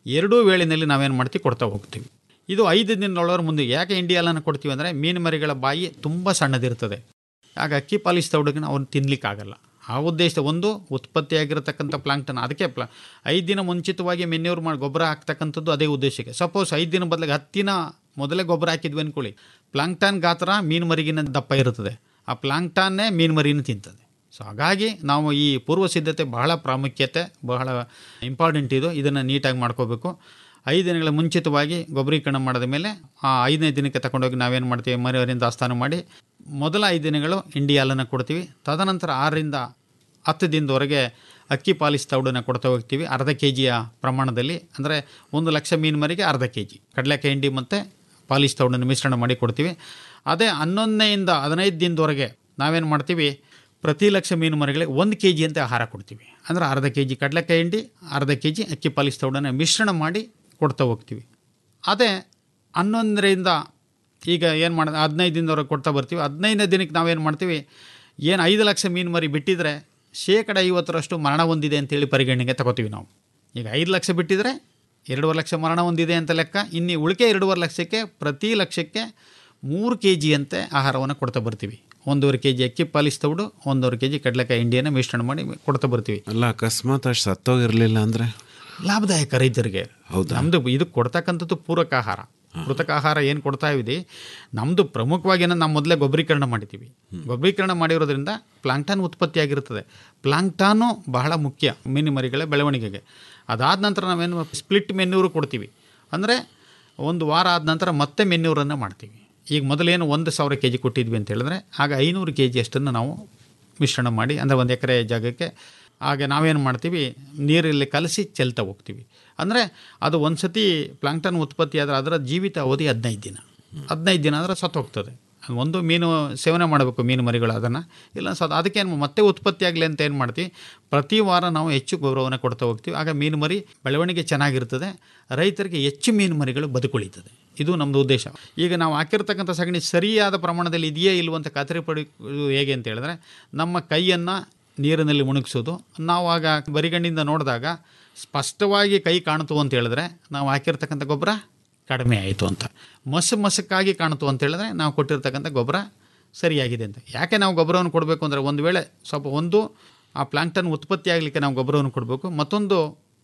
ಎರಡೂ ವೇಳೆಯಲ್ಲಿ ನಾವೇನು ಮಾಡ್ತೀವಿ ಕೊಡ್ತಾ ಹೋಗ್ತೀವಿ ಇದು ಐದು ದಿನದೊಳಗೆ ಮುಂದೆ ಯಾಕೆ ಇಂಡಿಯಾಲನ್ನು ಕೊಡ್ತೀವಿ ಅಂದರೆ ಮೀನು ಮರಿಗಳ ಬಾಯಿ ತುಂಬ ಸಣ್ಣದಿರ್ತದೆ ಆಗ ಅಕ್ಕಿ ಪಾಲಿಸ್ ತೌಡಗಿನ ಅವ್ನು ತಿನ್ಲಿಕ್ಕಾಗಲ್ಲ ಆ ಉದ್ದೇಶ ಒಂದು ಉತ್ಪತ್ತಿಯಾಗಿರತಕ್ಕಂಥ ಪ್ಲಾಂಕ್ಟನ್ ಅದಕ್ಕೆ ಪ್ಲಾ ಐದು ದಿನ ಮುಂಚಿತವಾಗಿ ಮೆನ್ಯೂರ್ ಮಾಡಿ ಗೊಬ್ಬರ ಹಾಕ್ತಕ್ಕಂಥದ್ದು ಅದೇ ಉದ್ದೇಶಕ್ಕೆ ಸಪೋಸ್ ಐದು ದಿನ ಬದಲಿಗೆ ಹತ್ತು ದಿನ ಮೊದಲೇ ಗೊಬ್ಬರ ಹಾಕಿದ್ವಿ ಅಂದ್ಕೊಳ್ಳಿ ಪ್ಲಾಂಕ್ಟಾನ್ ಗಾತ್ರ ಮೀನು ಮರಿಗಿನ ದಪ್ಪ ಇರುತ್ತದೆ ಆ ಪ್ಲಾಂಕ್ಟಾನ್ನೇ ಮೀನು ಮರಿನ ತಿಂತದೆ ಸೊ ಹಾಗಾಗಿ ನಾವು ಈ ಪೂರ್ವ ಸಿದ್ಧತೆ ಬಹಳ ಪ್ರಾಮುಖ್ಯತೆ ಬಹಳ ಇಂಪಾರ್ಟೆಂಟ್ ಇದು ಇದನ್ನು ನೀಟಾಗಿ ಮಾಡ್ಕೋಬೇಕು ಐದು ದಿನಗಳ ಮುಂಚಿತವಾಗಿ ಗೊಬ್ಬರೀಕರಣ ಮಾಡಿದ ಮೇಲೆ ಆ ಐದನೇ ದಿನಕ್ಕೆ ತಗೊಂಡೋಗಿ ನಾವೇನು ಮಾಡ್ತೀವಿ ಮರಿವರಿಂದ ದಾಸ್ತಾನು ಮಾಡಿ ಮೊದಲ ಐದು ದಿನಗಳು ಇಂಡಿಯಾಲನ್ನು ಕೊಡ್ತೀವಿ ತದನಂತರ ಆರರಿಂದ ಹತ್ತು ದಿನದವರೆಗೆ ಅಕ್ಕಿ ಪಾಲಿಸ್ ತೌಡನ್ನು ಕೊಡ್ತಾ ಹೋಗ್ತೀವಿ ಅರ್ಧ ಕೆ ಜಿಯ ಪ್ರಮಾಣದಲ್ಲಿ ಅಂದರೆ ಒಂದು ಲಕ್ಷ ಮೀನು ಮರಿಗೆ ಅರ್ಧ ಕೆ ಜಿ ಕಡಲೆಕಾಯಿ ಹಿಂಡಿ ಮತ್ತು ಪಾಲಿಸ್ ತೌಡನ್ನು ಮಿಶ್ರಣ ಮಾಡಿ ಕೊಡ್ತೀವಿ ಅದೇ ಹನ್ನೊಂದನೆಯಿಂದ ಹದಿನೈದು ದಿನದವರೆಗೆ ನಾವೇನು ಮಾಡ್ತೀವಿ ಪ್ರತಿ ಲಕ್ಷ ಮೀನು ಮರಿಗಳಿಗೆ ಒಂದು ಕೆ ಜಿ ಅಂತ ಆಹಾರ ಕೊಡ್ತೀವಿ ಅಂದರೆ ಅರ್ಧ ಕೆ ಜಿ ಕಡಲೆಕಾಯಿ ಹಿಂಡಿ ಅರ್ಧ ಕೆ ಜಿ ಅಕ್ಕಿ ಪಾಲಿಸ್ ತೌಡನ್ನು ಮಿಶ್ರಣ ಮಾಡಿ ಕೊಡ್ತಾ ಹೋಗ್ತೀವಿ ಅದೇ ಹನ್ನೊಂದರಿಂದ ಈಗ ಏನು ಮಾಡ ಹದಿನೈದು ದಿನದವರೆಗೆ ಕೊಡ್ತಾ ಬರ್ತೀವಿ ಹದಿನೈದನೇ ದಿನಕ್ಕೆ ನಾವೇನು ಮಾಡ್ತೀವಿ ಏನು ಐದು ಲಕ್ಷ ಮೀನು ಮರಿ ಬಿಟ್ಟಿದ್ರೆ ಶೇಕಡ ಐವತ್ತರಷ್ಟು ಮರಣ ಹೊಂದಿದೆ ಅಂತೇಳಿ ಪರಿಗಣನೆಗೆ ತಗೋತೀವಿ ನಾವು ಈಗ ಐದು ಲಕ್ಷ ಬಿಟ್ಟಿದ್ರೆ ಎರಡೂವರೆ ಲಕ್ಷ ಮರಣ ಹೊಂದಿದೆ ಅಂತ ಲೆಕ್ಕ ಇನ್ನು ಉಳಿಕೆ ಎರಡೂವರೆ ಲಕ್ಷಕ್ಕೆ ಪ್ರತಿ ಲಕ್ಷಕ್ಕೆ ಮೂರು ಕೆ ಜಿ ಅಂತೆ ಆಹಾರವನ್ನು ಕೊಡ್ತಾ ಬರ್ತೀವಿ ಒಂದೂವರೆ ಕೆ ಜಿ ಅಕ್ಕಿ ಪಾಲಿಸ್ ತೌಡು ಒಂದೂವರೆ ಕೆ ಜಿ ಕಡಲೆಕಾಯಿ ಹಿಂಡಿಯನ್ನು ಮಿಶ್ರಣ ಮಾಡಿ ಕೊಡ್ತಾ ಬರ್ತೀವಿ ಅಲ್ಲ ಅಕಸ್ಮಾತ್ ಅಷ್ಟು ಸತ್ತೋಗಿರಲಿಲ್ಲ ಅಂದರೆ ಲಾಭದಾಯಕ ರೈತರಿಗೆ ನಮ್ಮದು ಇದು ಕೊಡ್ತಕ್ಕಂಥದ್ದು ಪೂರಕ ಆಹಾರ ಕೃತಕ ಆಹಾರ ಏನು ಕೊಡ್ತಾ ಇದ್ದೀವಿ ನಮ್ಮದು ಪ್ರಮುಖವಾಗಿ ಏನೋ ನಾವು ಮೊದಲೇ ಗೊಬ್ಬರೀಕರಣ ಮಾಡಿದ್ದೀವಿ ಗೊಬ್ಬರೀಕರಣ ಮಾಡಿರೋದ್ರಿಂದ ಪ್ಲಾಂಕ್ಟಾನ್ ಉತ್ಪತ್ತಿಯಾಗಿರ್ತದೆ ಪ್ಲಾಂಕ್ಟಾನು ಬಹಳ ಮುಖ್ಯ ಮೀನು ಮರಿಗಳ ಬೆಳವಣಿಗೆಗೆ ಅದಾದ ನಂತರ ನಾವೇನು ಸ್ಪ್ಲಿಟ್ ಮೆನ್ಯೂರು ಕೊಡ್ತೀವಿ ಅಂದರೆ ಒಂದು ವಾರ ಆದ ನಂತರ ಮತ್ತೆ ಮೆನ್ಯೂರನ್ನು ಮಾಡ್ತೀವಿ ಈಗ ಮೊದಲೇನು ಒಂದು ಸಾವಿರ ಕೆ ಜಿ ಕೊಟ್ಟಿದ್ವಿ ಅಂತ ಹೇಳಿದ್ರೆ ಆಗ ಐನೂರು ಕೆ ಜಿ ಅಷ್ಟನ್ನು ನಾವು ಮಿಶ್ರಣ ಮಾಡಿ ಅಂದರೆ ಒಂದು ಎಕರೆ ಜಾಗಕ್ಕೆ ಆಗ ನಾವೇನು ಮಾಡ್ತೀವಿ ನೀರಲ್ಲಿ ಕಲಸಿ ಚೆಲ್ತಾ ಹೋಗ್ತೀವಿ ಅಂದರೆ ಅದು ಒಂದು ಸತಿ ಪ್ಲಾಂಕ್ಟನ್ ಉತ್ಪತ್ತಿ ಆದರೆ ಅದರ ಜೀವಿತ ಅವಧಿ ಹದಿನೈದು ದಿನ ಹದಿನೈದು ದಿನ ಆದರೆ ಸತ್ತು ಹೋಗ್ತದೆ ಒಂದು ಮೀನು ಸೇವನೆ ಮಾಡಬೇಕು ಮೀನು ಮರಿಗಳು ಅದನ್ನು ಇಲ್ಲ ಸತ್ ಅದಕ್ಕೆ ಏನು ಮತ್ತೆ ಉತ್ಪತ್ತಿ ಆಗಲಿ ಅಂತ ಏನು ಮಾಡ್ತೀವಿ ಪ್ರತಿ ವಾರ ನಾವು ಹೆಚ್ಚು ಗೌರವನ ಕೊಡ್ತಾ ಹೋಗ್ತೀವಿ ಆಗ ಮೀನು ಮರಿ ಬೆಳವಣಿಗೆ ಚೆನ್ನಾಗಿರ್ತದೆ ರೈತರಿಗೆ ಹೆಚ್ಚು ಮೀನು ಮರಿಗಳು ಬದುಕುಳಿತದೆ ಇದು ನಮ್ಮದು ಉದ್ದೇಶ ಈಗ ನಾವು ಹಾಕಿರ್ತಕ್ಕಂಥ ಸಗಣಿ ಸರಿಯಾದ ಪ್ರಮಾಣದಲ್ಲಿ ಇದೆಯೇ ಇಲ್ವೋ ಅಂತ ಖಾತರಿ ಪಡೆಯುವುದು ಹೇಗೆ ಅಂತ ಹೇಳಿದ್ರೆ ನಮ್ಮ ಕೈಯನ್ನು ನೀರಿನಲ್ಲಿ ಮುಣುಗಿಸೋದು ನಾವು ಆಗ ಬರಿಗಣ್ಣಿಂದ ನೋಡಿದಾಗ ಸ್ಪಷ್ಟವಾಗಿ ಕೈ ಕಾಣ್ತು ಅಂತ ಹೇಳಿದ್ರೆ ನಾವು ಹಾಕಿರ್ತಕ್ಕಂಥ ಗೊಬ್ಬರ ಕಡಿಮೆ ಆಯಿತು ಅಂತ ಮಸು ಮಸಕ್ಕಾಗಿ ಕಾಣ್ತು ಅಂತ ಹೇಳಿದ್ರೆ ನಾವು ಕೊಟ್ಟಿರ್ತಕ್ಕಂಥ ಗೊಬ್ಬರ ಸರಿಯಾಗಿದೆ ಅಂತ ಯಾಕೆ ನಾವು ಗೊಬ್ಬರವನ್ನು ಕೊಡಬೇಕು ಅಂದರೆ ಒಂದು ವೇಳೆ ಸ್ವಲ್ಪ ಒಂದು ಆ ಪ್ಲಾಂಕ್ಟನ್ ಉತ್ಪತ್ತಿ ಆಗಲಿಕ್ಕೆ ನಾವು ಗೊಬ್ಬರವನ್ನು ಕೊಡಬೇಕು ಮತ್ತೊಂದು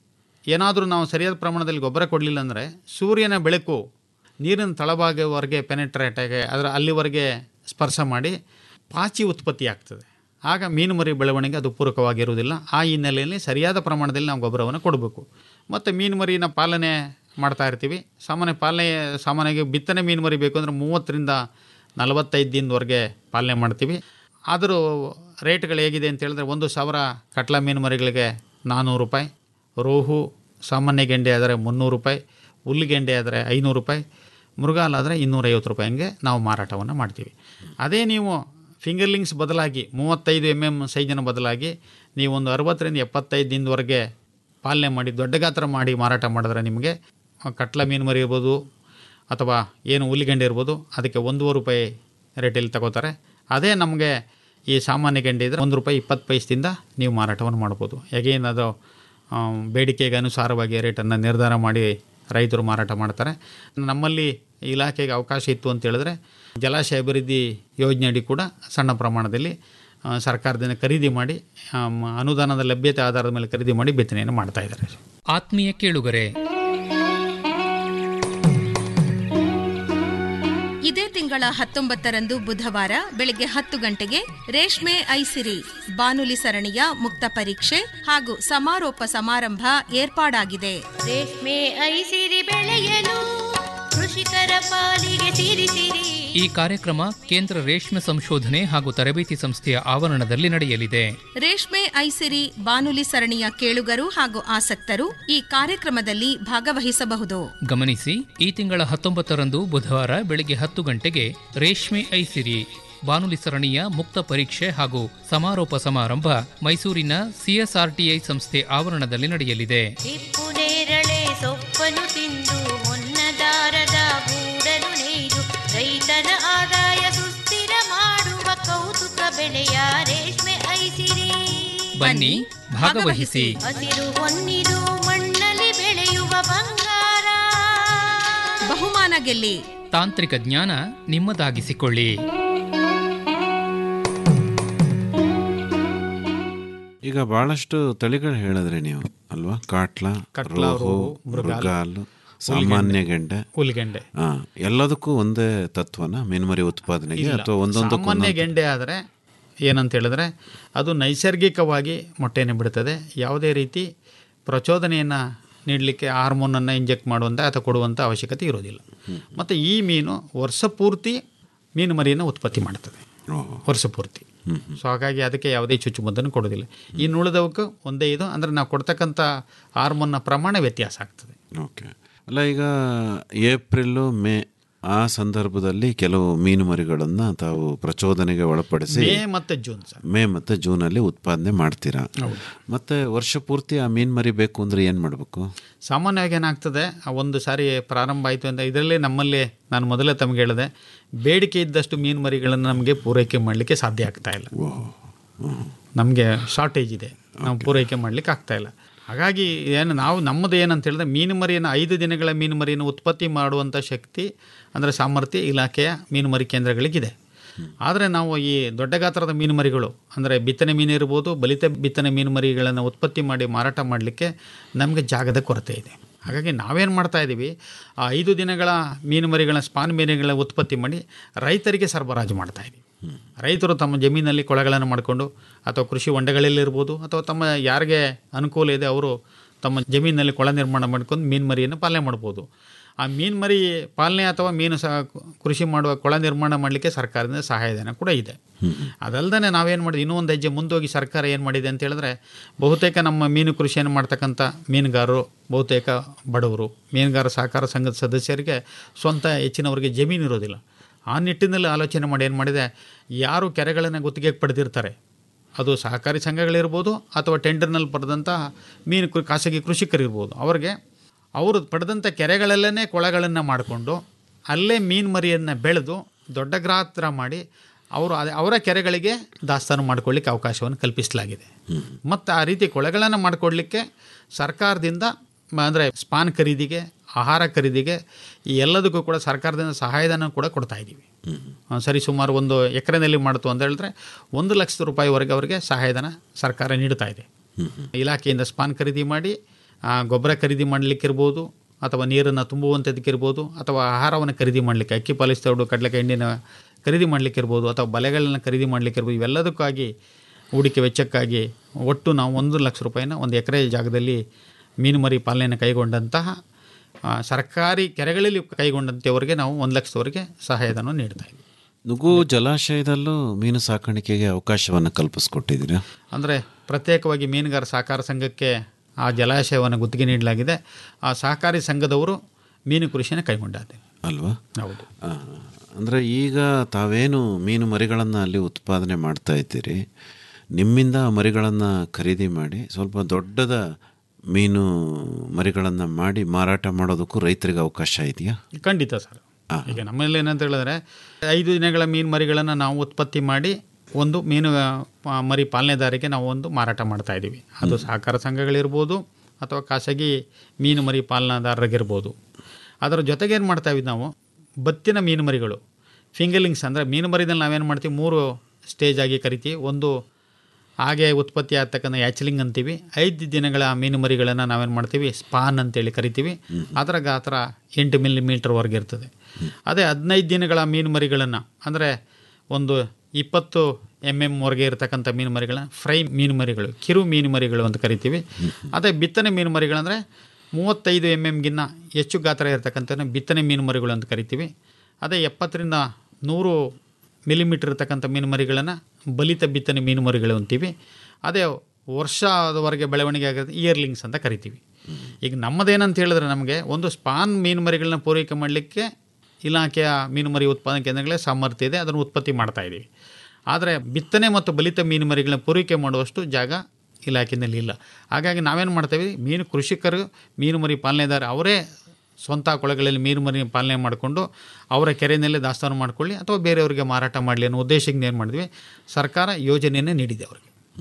ಏನಾದರೂ ನಾವು ಸರಿಯಾದ ಪ್ರಮಾಣದಲ್ಲಿ ಗೊಬ್ಬರ ಕೊಡಲಿಲ್ಲ ಅಂದರೆ ಸೂರ್ಯನ ಬೆಳಕು ನೀರಿನ ತಳಭಾಗವರೆಗೆ ಪೆನೆಟ್ರೇಟ್ ಆಗಿ ಅದರ ಅಲ್ಲಿವರೆಗೆ ಸ್ಪರ್ಶ ಮಾಡಿ ಪಾಚಿ ಉತ್ಪತ್ತಿ ಆಗ್ತದೆ ಆಗ ಮೀನು ಮರಿ ಬೆಳವಣಿಗೆ ಅದು ಪೂರಕವಾಗಿರುವುದಿಲ್ಲ ಆ ಹಿನ್ನೆಲೆಯಲ್ಲಿ ಸರಿಯಾದ ಪ್ರಮಾಣದಲ್ಲಿ ನಾವು ಗೊಬ್ಬರವನ್ನು ಕೊಡಬೇಕು ಮತ್ತು ಮೀನು ಮರಿನ ಪಾಲನೆ ಮಾಡ್ತಾ ಇರ್ತೀವಿ ಸಾಮಾನ್ಯ ಪಾಲನೆ ಸಾಮಾನ್ಯವಾಗಿ ಬಿತ್ತನೆ ಮೀನು ಮರಿ ಬೇಕು ಅಂದರೆ ಮೂವತ್ತರಿಂದ ನಲವತ್ತೈದು ದಿನದವರೆಗೆ ಪಾಲನೆ ಮಾಡ್ತೀವಿ ಆದರೂ ರೇಟ್ಗಳು ಹೇಗಿದೆ ಅಂತ ಹೇಳಿದ್ರೆ ಒಂದು ಸಾವಿರ ಕಟ್ಲ ಮೀನು ಮರಿಗಳಿಗೆ ನಾನ್ನೂರು ರೂಪಾಯಿ ರೋಹು ಸಾಮಾನ್ಯ ಗೆಂಡೆ ಆದರೆ ಮುನ್ನೂರು ರೂಪಾಯಿ ಹುಲ್ಲಿಗೆಂಡೆ ಆದರೆ ಐನೂರು ರೂಪಾಯಿ ಮೃಗಾಲ್ ಆದರೆ ಇನ್ನೂರೈವತ್ತು ರೂಪಾಯಿ ಹಂಗೆ ನಾವು ಮಾರಾಟವನ್ನು ಮಾಡ್ತೀವಿ ಅದೇ ನೀವು ಫಿಂಗರ್ಲಿಂಗ್ಸ್ ಬದಲಾಗಿ ಮೂವತ್ತೈದು ಎಮ್ ಎಮ್ ಸೈಜಿನ ಬದಲಾಗಿ ನೀವು ಒಂದು ಅರವತ್ತರಿಂದ ಎಪ್ಪತ್ತೈದು ದಿನದವರೆಗೆ ಪಾಲನೆ ಮಾಡಿ ದೊಡ್ಡ ಗಾತ್ರ ಮಾಡಿ ಮಾರಾಟ ಮಾಡಿದ್ರೆ ನಿಮಗೆ ಕಟ್ಲ ಮೀನು ಮರಿ ಇರ್ಬೋದು ಅಥವಾ ಏನು ಹುಲ್ಲಿಗೆಂಡೆ ಇರ್ಬೋದು ಅದಕ್ಕೆ ಒಂದೂವರೆ ರೂಪಾಯಿ ರೇಟಲ್ಲಿ ತಗೋತಾರೆ ಅದೇ ನಮಗೆ ಈ ಸಾಮಾನ್ಯ ಗೆಂಡೆ ಇದ್ದರೆ ಒಂದು ರೂಪಾಯಿ ಇಪ್ಪತ್ತು ಪೈಸದಿಂದ ನೀವು ಮಾರಾಟವನ್ನು ಮಾಡ್ಬೋದು ಹೇಗೇನು ಅದು ಆ, ಬೇಡಿಕೆಗೆ ಅನುಸಾರವಾಗಿ ರೇಟನ್ನು ನಿರ್ಧಾರ ಮಾಡಿ ರೈತರು ಮಾರಾಟ ಮಾಡ್ತಾರೆ ನಮ್ಮಲ್ಲಿ ಇಲಾಖೆಗೆ ಅವಕಾಶ ಇತ್ತು ಅಂತ ಹೇಳಿದ್ರೆ ಜಲಾಶಯ ಅಭಿವೃದ್ಧಿ ಯೋಜನೆಯಡಿ ಕೂಡ ಸಣ್ಣ ಪ್ರಮಾಣದಲ್ಲಿ ಆ, ಸರ್ಕಾರದಿಂದ ಖರೀದಿ ಮಾಡಿ ಆ, ಮ- ಅನುದಾನದ ಲಭ್ಯತೆ ಆಧಾರದ ಮೇಲೆ ಖರೀದಿ ಮಾಡಿ ಬಿತ್ತನೆಯನ್ನು ಮಾಡ್ತಾ ಇದ್ದಾರೆ ಆತ್ಮೀಯ ಕೇಳುಗರೆ ಇದೇ ತಿಂಗಳ ಹತ್ತೊಂಬತ್ತರಂದು ಬುಧವಾರ ಬೆಳಗ್ಗೆ ಹತ್ತು ಗಂಟೆಗೆ ರೇಷ್ಮೆ ಐಸಿರಿ ಬಾನುಲಿ ಸರಣಿಯ ಮುಕ್ತ ಪರೀಕ್ಷೆ ಹಾಗೂ ಸಮಾರೋಪ ಸಮಾರಂಭ ಏರ್ಪಾಡಾಗಿದೆ ರೇಷ್ಮೆ ಐಸಿರಿ ಬೆಳೆಯಲು ಕೃಷಿಕರ ಪಾಲಿಗೆ ಸಿರಿಸಿರಿ ಈ ಕಾರ್ಯಕ್ರಮ ಕೇಂದ್ರ ರೇಷ್ಮೆ ಸಂಶೋಧನೆ ಹಾಗೂ ತರಬೇತಿ ಸಂಸ್ಥೆಯ ಆವರಣದಲ್ಲಿ ನಡೆಯಲಿದೆ ರೇಷ್ಮೆ ಐಸಿರಿ ಬಾನುಲಿ ಸರಣಿಯ ಕೇಳುಗರು ಹಾಗೂ ಆಸಕ್ತರು ಈ ಕಾರ್ಯಕ್ರಮದಲ್ಲಿ ಭಾಗವಹಿಸಬಹುದು ಗಮನಿಸಿ ಈ ತಿಂಗಳ ಹತ್ತೊಂಬತ್ತರಂದು ಬುಧವಾರ ಬೆಳಿಗ್ಗೆ ಹತ್ತು ಗಂಟೆಗೆ ರೇಷ್ಮೆ ಐಸಿರಿ ಬಾನುಲಿ ಸರಣಿಯ ಮುಕ್ತ ಪರೀಕ್ಷೆ ಹಾಗೂ ಸಮಾರೋಪ ಸಮಾರಂಭ ಮೈಸೂರಿನ ಸಿಎಸ್ಆರ್ಟಿಐ ಸಂಸ್ಥೆ ಆವರಣದಲ್ಲಿ ನಡೆಯಲಿದೆ ಹಿಪ್ಪು ನೇರಳೆ ಸೊಪ್ಪನ್ನು ತಿಂದು ಹೊನ್ನದಾರದ ಗೂಡನು ನೇಯ್ದು ರೈತನ ಆದಾಯ ಸುಸ್ಥಿರ ಮಾಡುವ ಕೌತುಕ ಬೆಳೆಯ ರೇಷ್ಮೆ ಐಸಿರಿ ಬನ್ನಿ ಭಾಗವಹಿಸಿ ಹಸಿರು ಹೊನ್ನಿದು ಮಣ್ಣಲ್ಲಿ ಬೆಳೆಯುವ ಬಂಗಾರ ಬಹುಮಾನ ಗೆಲ್ಲಿ ತಾಂತ್ರಿಕ ಜ್ಞಾನ ನಿಮ್ಮದಾಗಿಸಿಕೊಳ್ಳಿ ಈಗ ಬಹಳಷ್ಟು ತಳಿಗಳು ಹೇಳಿದ್ರಿ ನೀವು ಅಲ್ವಾ ಕಾಟ್ಲ ಕಟ್ಲ, ರೋಹು ರೋಹು, ಮೃಗಾಲ್, ಮೃಗಾಲ್ ಸಾಮಾನ್ಯ ಗೆಂಡೆ ಹುಲಿಗೆಂಡೆ. ಹಾ ಎಲ್ಲದಕ್ಕೂ ಒಂದೇ ತತ್ವನ ಮೀನುಮರಿ ಉತ್ಪಾದನೆಗೆ ಇಲ್ಲ. ಅಥವಾ ಒಂದೊಂದಕ್ಕೂ ಸಾಮಾನ್ಯ ಒಂದೊಂದು- ಗೆಂಡೆ ಆದರೆ ಏನಂತ ಹೇಳಿದ್ರೆ ಅದು ನೈಸರ್ಗಿಕವಾಗಿ ಮೊಟ್ಟೆಯನ್ನು ಬಿಡುತ್ತದೆ ಯಾವುದೇ ರೀತಿ ಪ್ರಚೋದನೆಯನ್ನು ನೀಡಲಿಕ್ಕೆ ಹಾರ್ಮೋನನ್ನು ಇಂಜೆಕ್ಟ್ ಮಾಡುವಂಥ ಅಥವಾ ಕೊಡುವಂಥ ಅವಶ್ಯಕತೆ ಇರೋದಿಲ್ಲ ಮತ್ತು ಈ ಮೀನು ವರ್ಷ ಪೂರ್ತಿ ಮೀನು ಮರಿಯನ್ನು ಉತ್ಪತ್ತಿ ಮಾಡ್ತದೆ ವರ್ಷ ಪೂರ್ತಿ ಸೊ ಹಾಗಾಗಿ ಅದಕ್ಕೆ ಯಾವುದೇ ಚುಚ್ಚುಮದ್ದನ್ನು ಕೊಡೋದಿಲ್ಲ ಇನ್ನು ಉಳಿದವಕ್ಕೂ ಒಂದೇ ಇದು ಅಂದರೆ ನಾವು ಕೊಡ್ತಕ್ಕಂಥ ಹಾರ್ಮೋನ್ನ ಪ್ರಮಾಣ ವ್ಯತ್ಯಾಸ ಆಗ್ತದೆ ಓಕೆ ಅಲ್ಲ ಈಗ ಏಪ್ರಿಲ್ಲು ಮೇ ಆ ಸಂದರ್ಭದಲ್ಲಿ ಕೆಲವು ಮೀನು ಮರಿಗಳನ್ನು ತಾವು ಪ್ರಚೋದನೆಗೆ ಒಳಪಡಿಸಿ ಮೇ ಮತ್ತು ಜೂನ್ ಸರ್ ಮೇ ಮತ್ತು ಜೂನಲ್ಲಿ ಉತ್ಪಾದನೆ ಮಾಡ್ತೀರಾ ಮತ್ತೆ ವರ್ಷ ಪೂರ್ತಿ ಆ ಮೀನು ಮರಿ ಬೇಕು ಅಂದ್ರೆ ಏನು ಮಾಡಬೇಕು ಸಾಮಾನ್ಯವಾಗಿ ಏನಾಗ್ತದೆ ಆ ಒಂದು ಸಾರಿ ಪ್ರಾರಂಭ ಆಯಿತು ಅಂತ ಇದರಲ್ಲೇ ನಮ್ಮಲ್ಲಿ ನಾನು ಮೊದಲೇ ತಮಗೆ ಹೇಳಿದೆ ಬೇಡಿಕೆ ಇದ್ದಷ್ಟು ಮೀನು ಮರಿಗಳನ್ನು ನಮಗೆ ಪೂರೈಕೆ ಮಾಡಲಿಕ್ಕೆ ಸಾಧ್ಯ ಆಗ್ತಾ ಇಲ್ಲ ನಮಗೆ ಶಾರ್ಟೇಜ್ ಇದೆ ನಾವು ಪೂರೈಕೆ ಮಾಡಲಿಕ್ಕೆ ಆಗ್ತಾ ಇಲ್ಲ ಹಾಗಾಗಿ ಏನು ನಾವು ನಮ್ಮದು ಏನಂತ ಹೇಳಿದ್ರೆ ಮೀನು ಮರಿಯನ್ನು ಐದು ದಿನಗಳ ಮೀನು ಮರಿಯನ್ನು ಉತ್ಪತ್ತಿ ಮಾಡುವಂಥ ಶಕ್ತಿ ಅಂದರೆ ಸಾಮರ್ಥ್ಯ ಇಲಾಖೆಯ ಮೀನು ಮರಿ ಕೇಂದ್ರಗಳಿಗಿದೆ ಆದರೆ ನಾವು ಈ ದೊಡ್ಡ ಗಾತ್ರದ ಮೀನು ಮರಿಗಳು ಅಂದರೆ ಬಿತ್ತನೆ ಮೀನು ಇರ್ಬೋದು ಬಲಿತ ಬಿತ್ತನೆ ಮೀನು ಮರಿಗಳನ್ನು ಉತ್ಪತ್ತಿ ಮಾಡಿ ಮಾರಾಟ ಮಾಡಲಿಕ್ಕೆ ನಮಗೆ ಜಾಗದ ಕೊರತೆ ಇದೆ ಹಾಗಾಗಿ ನಾವೇನು ಮಾಡ್ತಾ ಇದ್ದೀವಿ ಆ ಐದು ದಿನಗಳ ಮೀನು ಮರಿಗಳ ಸ್ಪಾನ್ ಮೀನುಗಳ ಉತ್ಪತ್ತಿ ಮಾಡಿ ರೈತರಿಗೆ ಸರಬರಾಜು ಮಾಡ್ತಾ ಇದ್ದೀವಿ ರೈತರು ತಮ್ಮ ಜಮೀನಲ್ಲಿ ಕೊಳಗಳನ್ನು ಮಾಡಿಕೊಂಡು ಅಥವಾ ಕೃಷಿ ಹೊಂಡಗಳಲ್ಲಿರ್ಬೋದು ಅಥವಾ ತಮ್ಮ ಯಾರಿಗೆ ಅನುಕೂಲ ಇದೆ ಅವರು ತಮ್ಮ ಜಮೀನಿನಲ್ಲಿ ಕೊಳ ನಿರ್ಮಾಣ ಮಾಡ್ಕೊಂಡು ಮೀನು ಮರಿಯನ್ನು ಪಾಲನೆ ಮಾಡ್ಬೋದು ಆ ಮೀನು ಮರಿ ಪಾಲನೆ ಅಥವಾ ಮೀನು ಸಹ ಕೃಷಿ ಮಾಡುವ ಕೊಳ ನಿರ್ಮಾಣ ಮಾಡಲಿಕ್ಕೆ ಸರ್ಕಾರದಿಂದ ಸಹಾಯಧನ ಕೂಡ ಇದೆ ಅದಲ್ಲದೆ ನಾವೇನು ಮಾಡಿದ್ವಿ ಇನ್ನೂ ಒಂದು ಹೆಜ್ಜೆ ಮುಂದೋಗಿ ಸರ್ಕಾರ ಏನು ಮಾಡಿದೆ ಅಂತ ಹೇಳಿದ್ರೆ ಬಹುತೇಕ ನಮ್ಮ ಮೀನು ಕೃಷಿಯನ್ನು ಮಾಡ್ತಕ್ಕಂಥ ಮೀನುಗಾರರು ಬಹುತೇಕ ಬಡವರು ಮೀನುಗಾರ ಸಹಕಾರ ಸಂಘದ ಸದಸ್ಯರಿಗೆ ಸ್ವಂತ ಹೆಚ್ಚಿನವರಿಗೆ ಜಮೀನು ಇರೋದಿಲ್ಲ ಆ ನಿಟ್ಟಿನಲ್ಲಿ ಆಲೋಚನೆ ಮಾಡಿ ಏನು ಮಾಡಿದೆ ಯಾರು ಕೆರೆಗಳನ್ನು ಗುತ್ತಿಗೆಗೆ ಪಡೆದಿರ್ತಾರೆ ಅದು ಸಹಕಾರಿ ಸಂಘಗಳಿರ್ಬೋದು ಅಥವಾ ಟೆಂಡರ್ನಲ್ಲಿ ಪಡೆದಂಥ ಮೀನು ಕೃ ಖಾಸಗಿ ಕೃಷಿಕರಿರ್ಬೋದು ಅವ್ರಿಗೆ ಅವರು ಪಡೆದಂಥ ಕೆರೆಗಳಲ್ಲೇ ಕೊಳಗಳನ್ನು ಮಾಡಿಕೊಂಡು ಅಲ್ಲೇ ಮೀನು ಮರಿಯನ್ನು ಬೆಳೆದು ದೊಡ್ಡ ಗಾತ್ರ ಮಾಡಿ ಅವರು ಅದೇ ಅವರ ಕೆರೆಗಳಿಗೆ ದಾಸ್ತಾನು ಮಾಡ್ಕೊಳ್ಳಿಕ್ಕೆ ಅವಕಾಶವನ್ನು ಕಲ್ಪಿಸಲಾಗಿದೆ ಮತ್ತು ಆ ರೀತಿ ಕೊಳೆಗಳನ್ನು ಮಾಡಿಕೊಡ್ಲಿಕ್ಕೆ ಸರ್ಕಾರದಿಂದ ಅಂದರೆ ಸ್ಪಾನ್ ಖರೀದಿಗೆ ಆಹಾರ ಖರೀದಿಗೆ ಈ ಎಲ್ಲದಕ್ಕೂ ಕೂಡ ಸರ್ಕಾರದಿಂದ ಸಹಾಯಧನ ಕೂಡ ಕೊಡ್ತಾ ಇದ್ದೀವಿ ಆ, ಸರಿ ಸುಮಾರು ಒಂದು ಎಕರೆನಲ್ಲಿ ಮಾಡ್ತು ಅಂತ ಹೇಳಿದ್ರೆ ಒಂದು ಲಕ್ಷ ರೂಪಾಯಿವರೆಗೆ ಅವರಿಗೆ ಸಹಾಯಧನ ಸರ್ಕಾರ ನೀಡ್ತಾ ಇದೆ ಇಲಾಖೆಯಿಂದ ಸ್ಪಾನ್ ಖರೀದಿ ಮಾಡಿ ಆ, ಗೊಬ್ಬರ ಖರೀದಿ ಮಾಡಲಿಕ್ಕಿರ್ಬೋದು ಅಥವಾ ನೀರನ್ನು ತುಂಬುವಂಥದ್ದಕ್ಕಿರ್ಬೋದು ಅಥವಾ ಆಹಾರವನ್ನು ಖರೀದಿ ಮಾಡಲಿಕ್ಕೆ ಅಕ್ಕಿ ಪಾಲಿಸ್ ತೌಡು ಕಡಲೆಕಾಯಿ ಹಿಂಡಿನ ಖರೀದಿ ಮಾಡಲಿಕ್ಕಿರ್ಬೋದು ಅಥವಾ ಬಲೆಗಳನ್ನ ಖರೀದಿ ಮಾಡಲಿಕ್ಕಿರ್ಬೋದು ಇವೆಲ್ಲದಕ್ಕಾಗಿ ಹೂಡಿಕೆ ವೆಚ್ಚಕ್ಕಾಗಿ ಒಟ್ಟು ನಾವು ಒಂದು ಲಕ್ಷ ರೂಪಾಯಿನ ಒಂದು ಎಕರೆ ಜಾಗದಲ್ಲಿ ಮೀನು ಮರಿ ಪಾಲನೆಯನ್ನು ಕೈಗೊಂಡಂತಹ ಆ, ಸರ್ಕಾರಿ ಕೆರೆಗಳಲ್ಲಿ ಕೈಗೊಂಡಂಥವರಿಗೆ ನಾವು ಒಂದು ಲಕ್ಷದವರೆಗೆ ಸಹಾಯಧನ ನೀಡ್ತಾ ಇದ್ದೀವಿ ನುಗು ಜಲಾಶಯದಲ್ಲೂ ಮೀನು ಸಾಕಾಣಿಕೆಗೆ ಅವಕಾಶವನ್ನು ಕಲ್ಪಿಸ್ಕೊಟ್ಟಿದ್ದೀರಾ ಅಂದರೆ ಪ್ರತ್ಯೇಕವಾಗಿ ಮೀನುಗಾರ ಸಹಕಾರ ಸಂಘಕ್ಕೆ ಆ ಜಲಾಶಯವನ್ನು ಗುತ್ತಿಗೆ ನೀಡಲಾಗಿದೆ ಆ ಸಹಕಾರಿ ಸಂಘದವರು ಮೀನು ಕೃಷಿನ ಕೈಗೊಂಡಿದ್ದಾರೆ ಅಲ್ವಾ ಹೌದು ಆ, ಅಂದ್ರೆ ಈಗ ತಾವೇನು ಮೀನು ಮರಿಗಳನ್ನು ಅಲ್ಲಿ ಉತ್ಪಾದನೆ ಮಾಡ್ತಾ ಇದ್ದೀರಿ ನಿಮ್ಮಿಂದ ಆ ಮರಿಗಳನ್ನು ಖರೀದಿ ಮಾಡಿ ಸ್ವಲ್ಪ ದೊಡ್ಡದ ಮೀನು ಮರಿಗಳನ್ನು ಮಾಡಿ ಮಾರಾಟ ಮಾಡೋದಕ್ಕೂ ರೈತರಿಗೆ ಅವಕಾಶ ಇದೆಯಾ ಖಂಡಿತ ಸರ್ ಈಗ ನಮ್ಮಲ್ಲಿ ಏನಂತ ಹೇಳಿದ್ರೆ ಐದು ದಿನಗಳ ಮೀನು ಮರಿಗಳನ್ನು ನಾವು ಉತ್ಪತ್ತಿ ಮಾಡಿ ಒಂದು ಮೀನು ಆ, ಮರಿ ಪಾಲನೆದಾರಿಗೆ ನಾವು ಒಂದು ಮಾರಾಟ ಮಾಡ್ತಾ ಇದ್ದೀವಿ ಅದು ಸಹಕಾರ ಸಂಘಗಳಿರ್ಬೋದು ಅಥವಾ ಖಾಸಗಿ ಮೀನು ಮರಿ ಪಾಲನಾದಾರರಿಗಿರ್ಬೋದು ಅದರ ಜೊತೆಗೆ ಏನು ಮಾಡ್ತಾ ಇದ್ದೀವಿ ನಾವು ಬತ್ತಿನ ಮೀನು ಮರಿಗಳು ಫಿಂಗರ್ಲಿಂಗ್ಸ್ ಅಂದರೆ ಮೀನು ಮರಿದಲ್ಲಿ ನಾವೇನು ಮಾಡ್ತೀವಿ ಮೂರು ಸ್ಟೇಜ್ ಆಗಿ ಕರಿತೀವಿ ಒಂದು ಹಾಗೆ ಉತ್ಪತ್ತಿ ಆಗ್ತಕ್ಕಂಥ ಯಾಚಲಿಂಗ್ ಅಂತೀವಿ ಐದು ದಿನಗಳ ಮೀನು ಮರಿಗಳನ್ನು ನಾವೇನು ಮಾಡ್ತೀವಿ ಸ್ಪಾನ್ ಅಂತೇಳಿ ಕರಿತೀವಿ ಅದರ ಗಾತ್ರ ಎಂಟು ಮಿಲಿಮೀಟರ್ವರೆಗೆ ಇರ್ತದೆ ಅದೇ ಹದಿನೈದು ದಿನಗಳ ಮೀನು ಮರಿಗಳನ್ನು ಅಂದರೆ ಒಂದು ಇಪ್ಪತ್ತು ಎಮ್ ಎಮ್ವರೆಗೆ ಇರತಕ್ಕಂಥ ಮೀನು ಮರಿಗಳನ್ನ ಫ್ರೈ ಮೀನು ಮರಿಗಳು ಕಿರು ಮೀನು ಮರಿಗಳು ಅಂತ ಕರಿತೀವಿ ಅದೇ ಬಿತ್ತನೆ ಮೀನು ಮರಿಗಳಂದರೆ ಮೂವತ್ತೈದು ಎಮ್ ಎಮ್ಗಿನ್ನ ಹೆಚ್ಚು ಗಾತ್ರ ಇರತಕ್ಕಂಥ ಬಿತ್ತನೆ ಮೀನು ಮರಿಗಳು ಅಂತ ಕರಿತೀವಿ ಅದೇ ಎಪ್ಪತ್ತರಿಂದ ನೂರು ಮಿಲಿಮೀಟರ್ ಇರತಕ್ಕಂಥ ಮೀನು ಮರಿಗಳನ್ನು ಬಲಿತ ಬಿತ್ತನೆ ಮೀನು ಮರಿಗಳು ಅಂತೀವಿ ಅದೇ ವರ್ಷದವರೆಗೆ ಬೆಳವಣಿಗೆ ಆಗೋದು ಇಯರ್ಲಿಂಗ್ಸ್ ಅಂತ ಕರಿತೀವಿ ಈಗ ನಮ್ಮದೇನಂತ ಹೇಳಿದ್ರೆ ನಮಗೆ ಒಂದು ಸ್ಪಾನ್ ಮೀನು ಮರಿಗಳನ್ನ ಪೂರೈಕೆ ಮಾಡಲಿಕ್ಕೆ ಇಲಾಖೆಯ ಮೀನು ಮರಿ ಉತ್ಪಾದನಾ ಕೇಂದ್ರಗಳೇ ಸಾಮರ್ಥ್ಯ ಇದೆ ಅದನ್ನು ಉತ್ಪತ್ತಿ ಮಾಡ್ತಾ ಇದ್ದೀವಿ ಆದರೆ ಬಿತ್ತನೆ ಮತ್ತು ಬಲಿತ ಮೀನು ಮರಿಗಳನ್ನ ಪೂರೈಕೆ ಮಾಡುವಷ್ಟು ಜಾಗ ಇಲಾಖೆಯಲ್ಲಿ ಇಲ್ಲ ಹಾಗಾಗಿ ನಾವೇನು ಮಾಡ್ತೇವೆ ಮೀನು ಕೃಷಿಕರು ಮೀನು ಮರಿ ಪಾಲನೆದಾರ ಅವರೇ ಸ್ವಂತ ಕೊಳಗಳಲ್ಲಿ ಮೀನು ಮರಿ ಪಾಲನೆ ಮಾಡಿಕೊಂಡು ಅವರ ಕೆರೆಯಲ್ಲೇ ದಾಸ್ತಾನು ಮಾಡ್ಕೊಳ್ಳಿ ಅಥವಾ ಬೇರೆಯವರಿಗೆ ಮಾರಾಟ ಮಾಡಲಿ ಅನ್ನೋ ಉದ್ದೇಶದಿಂದ ಏನು ಮಾಡಿದ್ವಿ ಸರ್ಕಾರ ಯೋಜನೆಯನ್ನು ನೀಡಿದೆ ಅವರಿಗೆ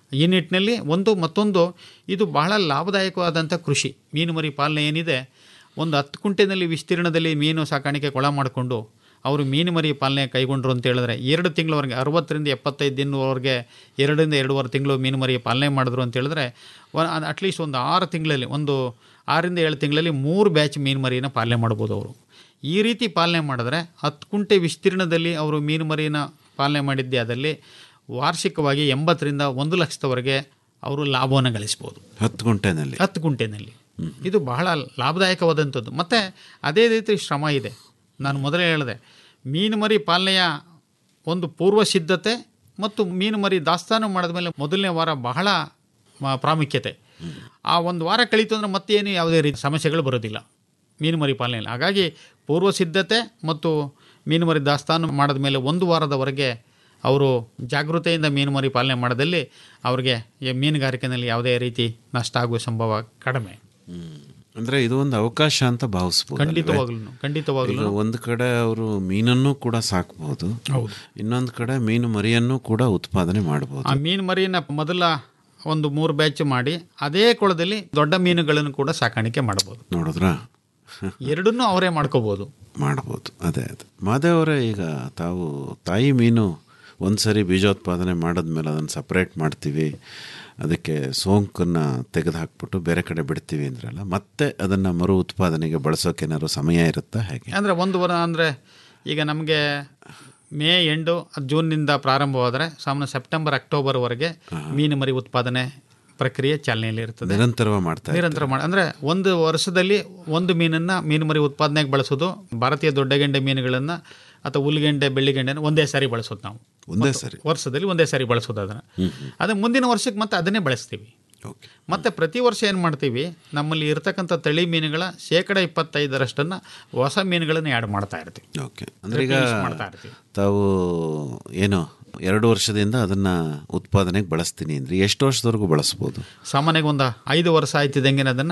ಈ ನಿಟ್ಟಿನಲ್ಲಿ ಒಂದು ಮತ್ತೊಂದು ಇದು ಬಹಳ ಲಾಭದಾಯಕವಾದಂಥ ಕೃಷಿ ಮೀನು ಮರಿ ಪಾಲನೆ ಏನಿದೆ ಒಂದು ಹತ್ತು ಕುಂಟೆನಲ್ಲಿ ವಿಸ್ತೀರ್ಣದಲ್ಲಿ ಮೀನು ಸಾಕಾಣಿಕೆ ಕೊಳ ಮಾಡಿಕೊಂಡು ಅವರು ಮೀನು ಮರಿ ಪಾಲನೆ ಕೈಗೊಂಡ್ರು ಅಂತ ಹೇಳಿದ್ರೆ ಎರಡು ತಿಂಗಳವರೆಗೆ ಅರವತ್ತರಿಂದ ಎಪ್ಪತ್ತೈದು ದಿನದವರೆಗೆ ಎರಡರಿಂದ ಎರಡೂವರೆ ತಿಂಗಳು ಮೀನು ಮರಿ ಪಾಲನೆ ಮಾಡಿದ್ರು ಅಂತ ಹೇಳಿದ್ರೆ ಅಟ್ಲೀಸ್ಟ್ ಒಂದು ಆರು ತಿಂಗಳಲ್ಲಿ ಒಂದು ಆರರಿಂದ ಏಳು ತಿಂಗಳಲ್ಲಿ ಮೂರು ಬ್ಯಾಚ್ ಮೀನು ಮರಿನ ಪಾಲನೆ ಮಾಡ್ಬೋದು ಅವರು ಈ ರೀತಿ ಪಾಲನೆ ಮಾಡಿದ್ರೆ ಹತ್ತು ಕುಂಟೆ ವಿಸ್ತೀರ್ಣದಲ್ಲಿ ಅವರು ಮೀನು ಮರಿನ ಪಾಲನೆ ಮಾಡಿದ್ದೇ ಅದಲ್ಲಿ ವಾರ್ಷಿಕವಾಗಿ ಎಂಬತ್ತರಿಂದ ಒಂದು ಲಕ್ಷದವರೆಗೆ ಅವರು ಲಾಭವನ್ನು ಗಳಿಸ್ಬೋದು ಹತ್ತು ಗುಂಟೆನಲ್ಲಿ ಹತ್ತು ಗುಂಟೆನಲ್ಲಿ ಇದು ಬಹಳ ಲಾಭದಾಯಕವಾದಂಥದ್ದು ಮತ್ತು ಅದೇ ರೀತಿ ಶ್ರಮ ಇದೆ ನಾನು ಮೊದಲೇ ಹೇಳಿದೆ ಮೀನು ಮರಿ ಪಾಲನೆಯ ಒಂದು ಪೂರ್ವ ಸಿದ್ಧತೆ ಮತ್ತು ಮೀನು ಮರಿ ದಾಸ್ತಾನು ಮಾಡಿದ ಮೇಲೆ ಮೊದಲನೇ ವಾರ ಬಹಳ ಮ- ಪ್ರಾಮುಖ್ಯತೆ ಆ ಒಂದು ವಾರ ಕಳೀತು ಅಂದರೆ ಮತ್ತೇನು ಯಾವುದೇ ರೀತಿ ಸಮಸ್ಯೆಗಳು ಬರೋದಿಲ್ಲ ಮೀನು ಮರಿ ಪಾಲನೆಯಲ್ಲಿ ಹಾಗಾಗಿ ಪೂರ್ವ ಸಿದ್ಧತೆ ಮತ್ತು ಮೀನು ಮರಿ ದಾಸ್ತಾನು ಮಾಡಿದ ಮೇಲೆ ಒಂದು ವಾರದವರೆಗೆ ಅವರು ಜಾಗೃತೆಯಿಂದ ಮೀನು ಮರಿ ಪಾಲನೆ ಮಾಡೋದಲ್ಲಿ ಅವ್ರಿಗೆ ಈ ಮೀನುಗಾರಿಕೆಯಲ್ಲಿ ಯಾವುದೇ ರೀತಿ ನಷ್ಟ ಆಗುವ ಸಂಭವ ಕಡಿಮೆ ಅಂದ್ರೆ ಇದು ಒಂದು ಅವಕಾಶ ಅಂತ ಭಾವಿಸ್ಬೋದು ಖಂಡಿತವಾಗ್ಲೂ ಖಂಡಿತವಾಗ್ಲೂ ಈಗ ಒಂದು ಕಡೆ ಅವರು ಮೀನನ್ನು ಕೂಡ ಸಾಕ್ಬೋದು ಹೌದು. ಇನ್ನೊಂದು ಕಡೆ ಮೀನು ಮರಿಯನ್ನು ಕೂಡ ಉತ್ಪಾದನೆ ಮಾಡಬಹುದು ಆ ಮೀನು ಮರಿನ ಮೊದಲ ಒಂದು ಮೂರು ಬ್ಯಾಚ್ ಮಾಡಿ ಅದೇ ಕೊಳದಲ್ಲಿ ದೊಡ್ಡ ಮೀನುಗಳನ್ನು ಕೂಡ ಸಾಕಾಣಿಕೆ ಮಾಡಬಹುದು ನೋಡಿದ್ರಾ ಎರಡನ್ನೂ ಅವರೇ ಮಾಡ್ಕೋಬಹುದು ಮಾಡ್ಬೋದು ಅದೇ ಅದೇ ಮಾದೇವರೇ ಈಗ ತಾವು ತಾಯಿ ಮೀನು ಒಂದು ಸರಿ ಬೀಜೋತ್ಪಾದನೆ ಮಾಡಿದ್ಮೇಲೆ ಅದನ್ನು ಸಪ್ರೇಟ್ ಮಾಡ್ತೀವಿ ಅದಕ್ಕೆ ಸೋಂಕನ್ನು ತೆಗೆದು ಹಾಕ್ಬಿಟ್ಟು ಬೇರೆ ಕಡೆ ಬಿಡ್ತೀವಿ ಅಂದ್ರಲ್ಲ ಮತ್ತೆ ಅದನ್ನು ಮರು ಉತ್ಪಾದನೆಗೆ ಬಳಸೋಕೆ ಸಮಯ ಇರುತ್ತಾ ಹೇಗೆ ಅಂದರೆ ಒಂದು ವಾರ ಅಂದರೆ ಈಗ ನಮಗೆ ಮೇ ಎಂಡು ಜೂನ್ನಿಂದ ಪ್ರಾರಂಭವಾದರೆ ಸಾಮಾನ್ಯ ಸೆಪ್ಟೆಂಬರ್ ಅಕ್ಟೋಬರ್ವರೆಗೆ ಮೀನು ಮರಿ ಉತ್ಪಾದನೆ ಪ್ರಕ್ರಿಯೆ ಚಾಲನೆಯಲ್ಲಿ ಇರ್ತದೆ ನಿರಂತರವಾಗಿ ಮಾಡ್ತಾ ನಿರಂತರ ಮಾಡಿ ಅಂದರೆ ಒಂದು ವರ್ಷದಲ್ಲಿ ಒಂದು ಮೀನನ್ನು ಮೀನು ಮರಿ ಉತ್ಪಾದನೆಗೆ ಬಳಸೋದು ಭಾರತೀಯ ದೊಡ್ಡಗೆಂಡೆ ಮೀನುಗಳನ್ನು ಅಥವಾ ಹುಲ್ಗೆಂಡೆ ಬೆಳ್ಳಿಗೆಂಡೆನ ಒಂದೇ ಸಾರಿ ಬಳಸೋದು ನಾವು ಒಂದೇ ಮತ್ತು ಸಾರಿ ವರ್ಷದಲ್ಲಿ ಒಂದೇ ಸಾರಿ ಬಳಸೋದು ಅದನ್ನು ಅದೇ ಮುಂದಿನ ವರ್ಷಕ್ಕೆ ಮತ್ತೆ ಅದನ್ನೇ ಬಳಸ್ತೀವಿ ಮತ್ತು ಪ್ರತಿ ವರ್ಷ ಏನು ಮಾಡ್ತೀವಿ ನಮ್ಮಲ್ಲಿ ಇರತಕ್ಕಂಥ ತಳಿ ಮೀನುಗಳ ಶೇಕಡ ಇಪ್ಪತ್ತೈದರಷ್ಟನ್ನು ಹೊಸ ಮೀನುಗಳನ್ನು ಆ್ಯಡ್ ಮಾಡ್ತಾ ಇರ್ತೀವಿ ಓಕೆ ಅಂದ್ರೆ ಈಗ Replenish ಮಾಡ್ತಾ ಇರ್ತೀವಿ ತಾವು ಏನು ಎರಡು ವರ್ಷದಿಂದ ಅದನ್ನ ಉತ್ಪಾದನೆಗೆ ಬಳಸ್ತೀನಿ ಅಂದ್ರೆ ಎಷ್ಟು ವರ್ಷದವರೆಗೂ ಬಳಸ್ಬೋದು ಸಾಮಾನ್ಯವಾಗಿ ಒಂದು ಐದು ವರ್ಷ ಆಯ್ತಿದ್ದಂಗೆ ಅದನ್ನು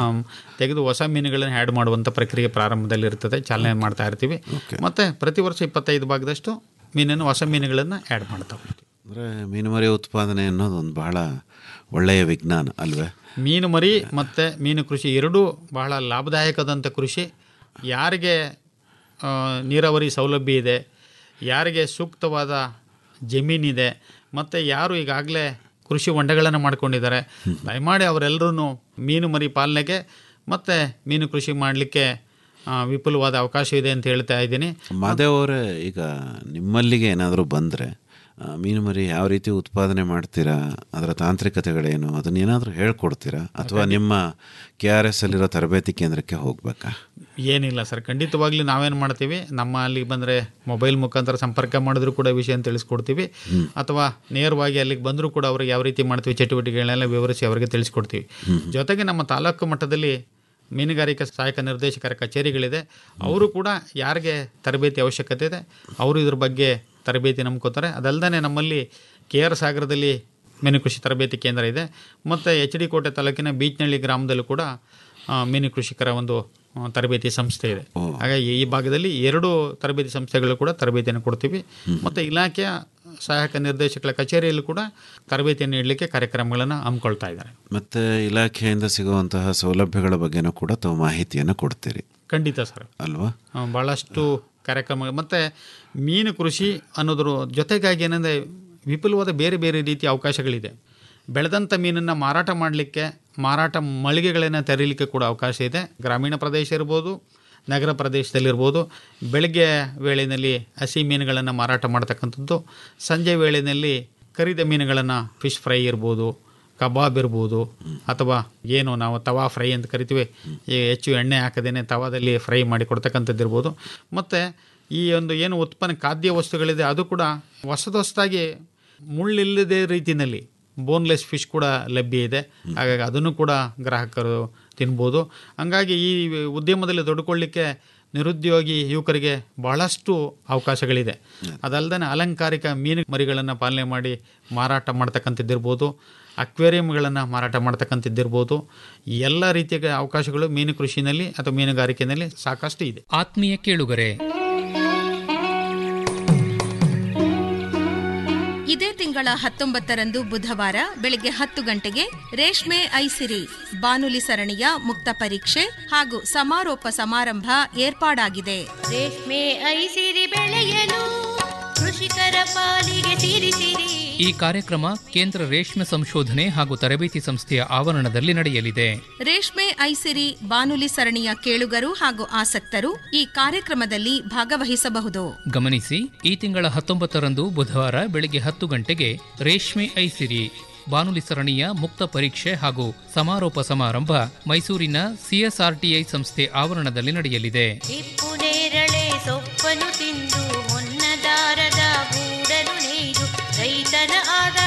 ತೆಗೆದು ಹೊಸ ಮೀನುಗಳನ್ನು ಆ್ಯಡ್ ಮಾಡುವಂಥ ಪ್ರಕ್ರಿಯೆ ಪ್ರಾರಂಭದಲ್ಲಿ ಇರ್ತದೆ ಚಾಲನೆ ಮಾಡ್ತಾ ಇರ್ತೀವಿ ಮತ್ತು ಪ್ರತಿ ವರ್ಷ ಇಪ್ಪತ್ತೈದು ಭಾಗದಷ್ಟು ಮೀನನ್ನು ಹೊಸ ಮೀನುಗಳನ್ನು ಆ್ಯಡ್ ಮಾಡ್ತಾ ಹೋಗ್ತೀವಿ ಅಂದರೆ ಮೀನು ಮರಿ ಉತ್ಪಾದನೆ ಅನ್ನೋದು ಒಂದು ಬಹಳ ಒಳ್ಳೆಯ ವಿಜ್ಞಾನ ಅಲ್ವೇ ಮೀನು ಮರಿ ಮತ್ತು ಮೀನು ಕೃಷಿ ಎರಡೂ ಬಹಳ ಲಾಭದಾಯಕದಂಥ ಕೃಷಿ ಯಾರಿಗೆ ಆ, ನೀರಾವರಿ ಸೌಲಭ್ಯ ಇದೆ ಯಾರಿಗೆ ಸೂಕ್ತವಾದ ಜಮೀನಿದೆ ಮತ್ತು ಯಾರು ಈಗಾಗಲೇ ಕೃಷಿ ಹೊಂಡಗಳನ್ನು ಮಾಡ್ಕೊಂಡಿದ್ದಾರೆ ದಯಮಾಡಿ ಅವರೆಲ್ಲರೂ ಮೀನು ಮರಿ ಪಾಲನೆಗೆ ಮತ್ತು ಮೀನು ಕೃಷಿ ಮಾಡಲಿಕ್ಕೆ ವಿಪುಲವಾದ ಅವಕಾಶ ಇದೆ ಅಂತ ಹೇಳ್ತಾ ಇದ್ದೀನಿ ಮಾದೇವ್ ಅವರೇ ಈಗ ನಿಮ್ಮಲ್ಲಿಗೆ ಏನಾದರೂ ಬಂದರೆ ಮೀನು ಮರಿ ಯಾವ ರೀತಿ ಉತ್ಪಾದನೆ ಮಾಡ್ತೀರಾ ಅದರ ತಾಂತ್ರಿಕತೆಗಳೇನು ಅದನ್ನೇನಾದರೂ ಹೇಳ್ಕೊಡ್ತೀರಾ ಅಥವಾ ನಿಮ್ಮ ಕೆ ಆರ್ ಎಸ್ ಅಲ್ಲಿರೋ ತರಬೇತಿ ಕೇಂದ್ರಕ್ಕೆ ಹೋಗ್ಬೇಕಾ ಏನಿಲ್ಲ ಸರ್ ಖಂಡಿತವಾಗ್ಲೂ ನಾವೇನು ಮಾಡ್ತೀವಿ ನಮ್ಮ ಅಲ್ಲಿಗೆ ಬಂದರೆ ಮೊಬೈಲ್ ಮುಖಾಂತರ ಸಂಪರ್ಕ ಮಾಡಿದ್ರು ಕೂಡ ವಿಷಯ ತಿಳಿಸ್ಕೊಡ್ತೀವಿ ಅಥವಾ ನೇರವಾಗಿ ಅಲ್ಲಿಗೆ ಬಂದರೂ ಕೂಡ ಅವ್ರಿಗೆ ಯಾವ ರೀತಿ ಮಾಡ್ತೀವಿ ಚಟುವಟಿಕೆಗಳನ್ನೆಲ್ಲ ವಿವರಿಸಿ ಅವರಿಗೆ ತಿಳಿಸ್ಕೊಡ್ತೀವಿ ಜೊತೆಗೆ ನಮ್ಮ ತಾಲೂಕು ಮಟ್ಟದಲ್ಲಿ ಮೀನುಗಾರಿಕಾ ಸಹಾಯಕ ನಿರ್ದೇಶಕರ ಕಚೇರಿಗಳಿದೆ ಅವರು ಕೂಡ ಯಾರಿಗೆ ತರಬೇತಿ ಅವಶ್ಯಕತೆ ಇದೆ ಅವರು ಇದ್ರ ಬಗ್ಗೆ ತರಬೇತಿ ನಂಬ್ಕೋತಾರೆ ಅದಲ್ಲದೆ ನಮ್ಮಲ್ಲಿ ಕೆ ಆರ್ ಸಾಗರದಲ್ಲಿ ಮೀನು ಕೃಷಿ ತರಬೇತಿ ಕೇಂದ್ರ ಇದೆ ಮತ್ತು ಎಚ್ ಡಿ ಕೋಟೆ ತಾಲೂಕಿನ ಬೀಚ್ನಳ್ಳಿ ಗ್ರಾಮದಲ್ಲೂ ಕೂಡ ಆ, ಮೀನು ಕೃಷಿಕರ ಒಂದು ಆ, ತರಬೇತಿ ಸಂಸ್ಥೆ ಇದೆ ಹಾಗಾಗಿ ಈ ಭಾಗದಲ್ಲಿ ಎರಡು ತರಬೇತಿ ಸಂಸ್ಥೆಗಳು ಕೂಡ ತರಬೇತಿಯನ್ನು ಕೊಡ್ತೀವಿ ಮತ್ತು ಇಲಾಖೆಯ ಸಹಾಯಕ ನಿರ್ದೇಶಕರ ಕಚೇರಿಯಲ್ಲೂ ಕೂಡ ತರಬೇತಿಯನ್ನು ನೀಡಲಿಕ್ಕೆ ಕಾರ್ಯಕ್ರಮಗಳನ್ನು ಹಮ್ಮಿಕೊಳ್ತಾ ಇದ್ದಾರೆ ಮತ್ತು ಇಲಾಖೆಯಿಂದ ಸಿಗುವಂತಹ ಸೌಲಭ್ಯಗಳ ಬಗ್ಗೆನೂ ಕೂಡ ತಾವು ಮಾಹಿತಿಯನ್ನು ಕೊಡ್ತೀರಿ ಖಂಡಿತ ಸರ್ ಅಲ್ವಾ ಆ, ಭಾಳಷ್ಟು ಕಾರ್ಯಕ್ರಮ ಮತ್ತು ಮೀನು ಕೃಷಿ ಅನ್ನೋದ್ರ ಜೊತೆಗಾಗಿ ಏನಂದರೆ ವಿಪುಲವಾದ ಬೇರೆ ಬೇರೆ ರೀತಿಯ ಅವಕಾಶಗಳಿದೆ ಬೆಳೆದಂಥ ಮೀನನ್ನು ಮಾರಾಟ ಮಾಡಲಿಕ್ಕೆ ಮಾರಾಟ ಮಳಿಗೆಗಳನ್ನು ತೆರೀಲಿಕ್ಕೆ ಕೂಡ ಅವಕಾಶ ಇದೆ ಗ್ರಾಮೀಣ ಪ್ರದೇಶ ಇರ್ಬೋದು ನಗರ ಪ್ರದೇಶದಲ್ಲಿರ್ಬೋದು ಬೆಳಗ್ಗೆ ವೇಳೆಯಲ್ಲಿ ಹಸಿ ಮೀನುಗಳನ್ನು ಮಾರಾಟ ಮಾಡ್ತಕ್ಕಂಥದ್ದು ಸಂಜೆ ವೇಳೆಯಲ್ಲಿ ಕರಿದ ಮೀನುಗಳನ್ನು ಫಿಶ್ ಫ್ರೈ ಇರ್ಬೋದು ಕಬಾಬ್ ಇರ್ಬೋದು ಅಥವಾ ಏನು ನಾವು ತವಾ ಫ್ರೈ ಅಂತ ಕರಿತೀವಿ ಈ ಹೆಚ್ಚು ಎಣ್ಣೆ ಹಾಕದೇನೆ ತವಾದಲ್ಲಿ ಫ್ರೈ ಮಾಡಿ ಕೊಡ್ತಕ್ಕಂಥದ್ದು ಇರ್ಬೋದು ಮತ್ತು ಈ ಒಂದು ಏನು ಉತ್ಪನ್ನ ಖಾದ್ಯ ವಸ್ತುಗಳಿದೆ ಅದು ಕೂಡ ಹೊಸದು ಹೊಸದಾಗಿ ಮುಳ್ಳಿಲ್ಲದೆ ರೀತಿಯಲ್ಲಿ ಬೋನ್ಲೆಸ್ ಫಿಶ್ ಕೂಡ ಲಭ್ಯ ಇದೆ ಹಾಗಾಗಿ ಅದನ್ನು ಕೂಡ ಗ್ರಾಹಕರು ತಿನ್ಬೋದು ಹಂಗಾಗಿ ಈ ಉದ್ಯಮದಲ್ಲಿ ತೊಡ್ಕೊಳ್ಳಿಕ್ಕೆ ನಿರುದ್ಯೋಗಿ ಯುವಕರಿಗೆ ಬಹಳಷ್ಟು ಅವಕಾಶಗಳಿದೆ ಅದಲ್ಲದೆ ಅಲಂಕಾರಿಕ ಮೀನು ಮರಿಗಳನ್ನು ಪಾಲನೆ ಮಾಡಿ ಮಾರಾಟ ಮಾಡ್ತಕ್ಕಂಥದ್ದಿರ್ಬೋದು ಅಕ್ವೇರಿಯಂಗಳನ್ನು ಮಾರಾಟ ಮಾಡ್ತಕ್ಕಂಥದ್ದಿರ್ಬೋದು ಎಲ್ಲ ರೀತಿಯ ಅವಕಾಶಗಳು ಮೀನು ಕೃಷಿನಲ್ಲಿ ಅಥವಾ ಮೀನುಗಾರಿಕೆಯಲ್ಲಿ ಸಾಕಷ್ಟು ಇದೆ ಆತ್ಮೀಯ ಕೇಳುಗರೆ ಇದೇ ತಿಂಗಳ ತಿಂಗಳ ಹತ್ತೊಂಬತ್ತರಂದು ಬುಧವಾರ ಬೆಳಗ್ಗೆ ಹತ್ತು ಗಂಟೆಗೆ ರೇಷ್ಮೆ ಐಸಿರಿ ಬಾನುಲಿ ಸರಣಿಯ ಮುಕ್ತ ಪರೀಕ್ಷೆ ಹಾಗೂ ಸಮಾರೋಪ ಸಮಾರಂಭ ಏರ್ಪಾಡಾಗಿದೆ ರೇಷ್ಮೆ ಐಸಿರಿ ಬೆಳೆಯಲು ಕೃಷಿಕರ ಪಾಲಿಗೆ ಸಿರಿಸಿರಿ ಈ ಕಾರ್ಯಕ್ರಮ ಕೇಂದ್ರ ರೇಷ್ಮೆ ಸಂಶೋಧನೆ ಹಾಗೂ ತರಬೇತಿ ಸಂಸ್ಥೆಯ ಆವರಣದಲ್ಲಿ ನಡೆಯಲಿದೆ ರೇಷ್ಮೆ ಐಸಿರಿ ಬಾನುಲಿ ಸರಣಿಯ ಕೇಳುಗರು ಹಾಗೂ ಆಸಕ್ತರು ಈ ಕಾರ್ಯಕ್ರಮದಲ್ಲಿ ಭಾಗವಹಿಸಬಹುದು ಗಮನಿಸಿ ಈ ತಿಂಗಳ ಹತ್ತೊಂಬತ್ತರಂದು ಬುಧವಾರ ಬೆಳಗ್ಗೆ ಹತ್ತು ಗಂಟೆಗೆ ರೇಷ್ಮೆ ಐಸಿರಿ ಬಾನುಲಿ ಸರಣಿಯ ಮುಕ್ತ ಪರೀಕ್ಷೆ ಹಾಗೂ ಸಮಾರೋಪ ಸಮಾರಂಭ ಮೈಸೂರಿನ ಸಿಎಸ್ಆರ್ಟಿಐ ಸಂಸ್ಥೆ ಆವರಣದಲ್ಲಿ ನಡೆಯಲಿದೆ ಹಿಪ್ಪು ನೇರಳೆ ಸೊಪ್ಪನ್ನು ತಿಂದು ಹೊನ್ನದಾರದ ಗೂಡನು ನೇಯ್ದು ರೈತನ ಆದ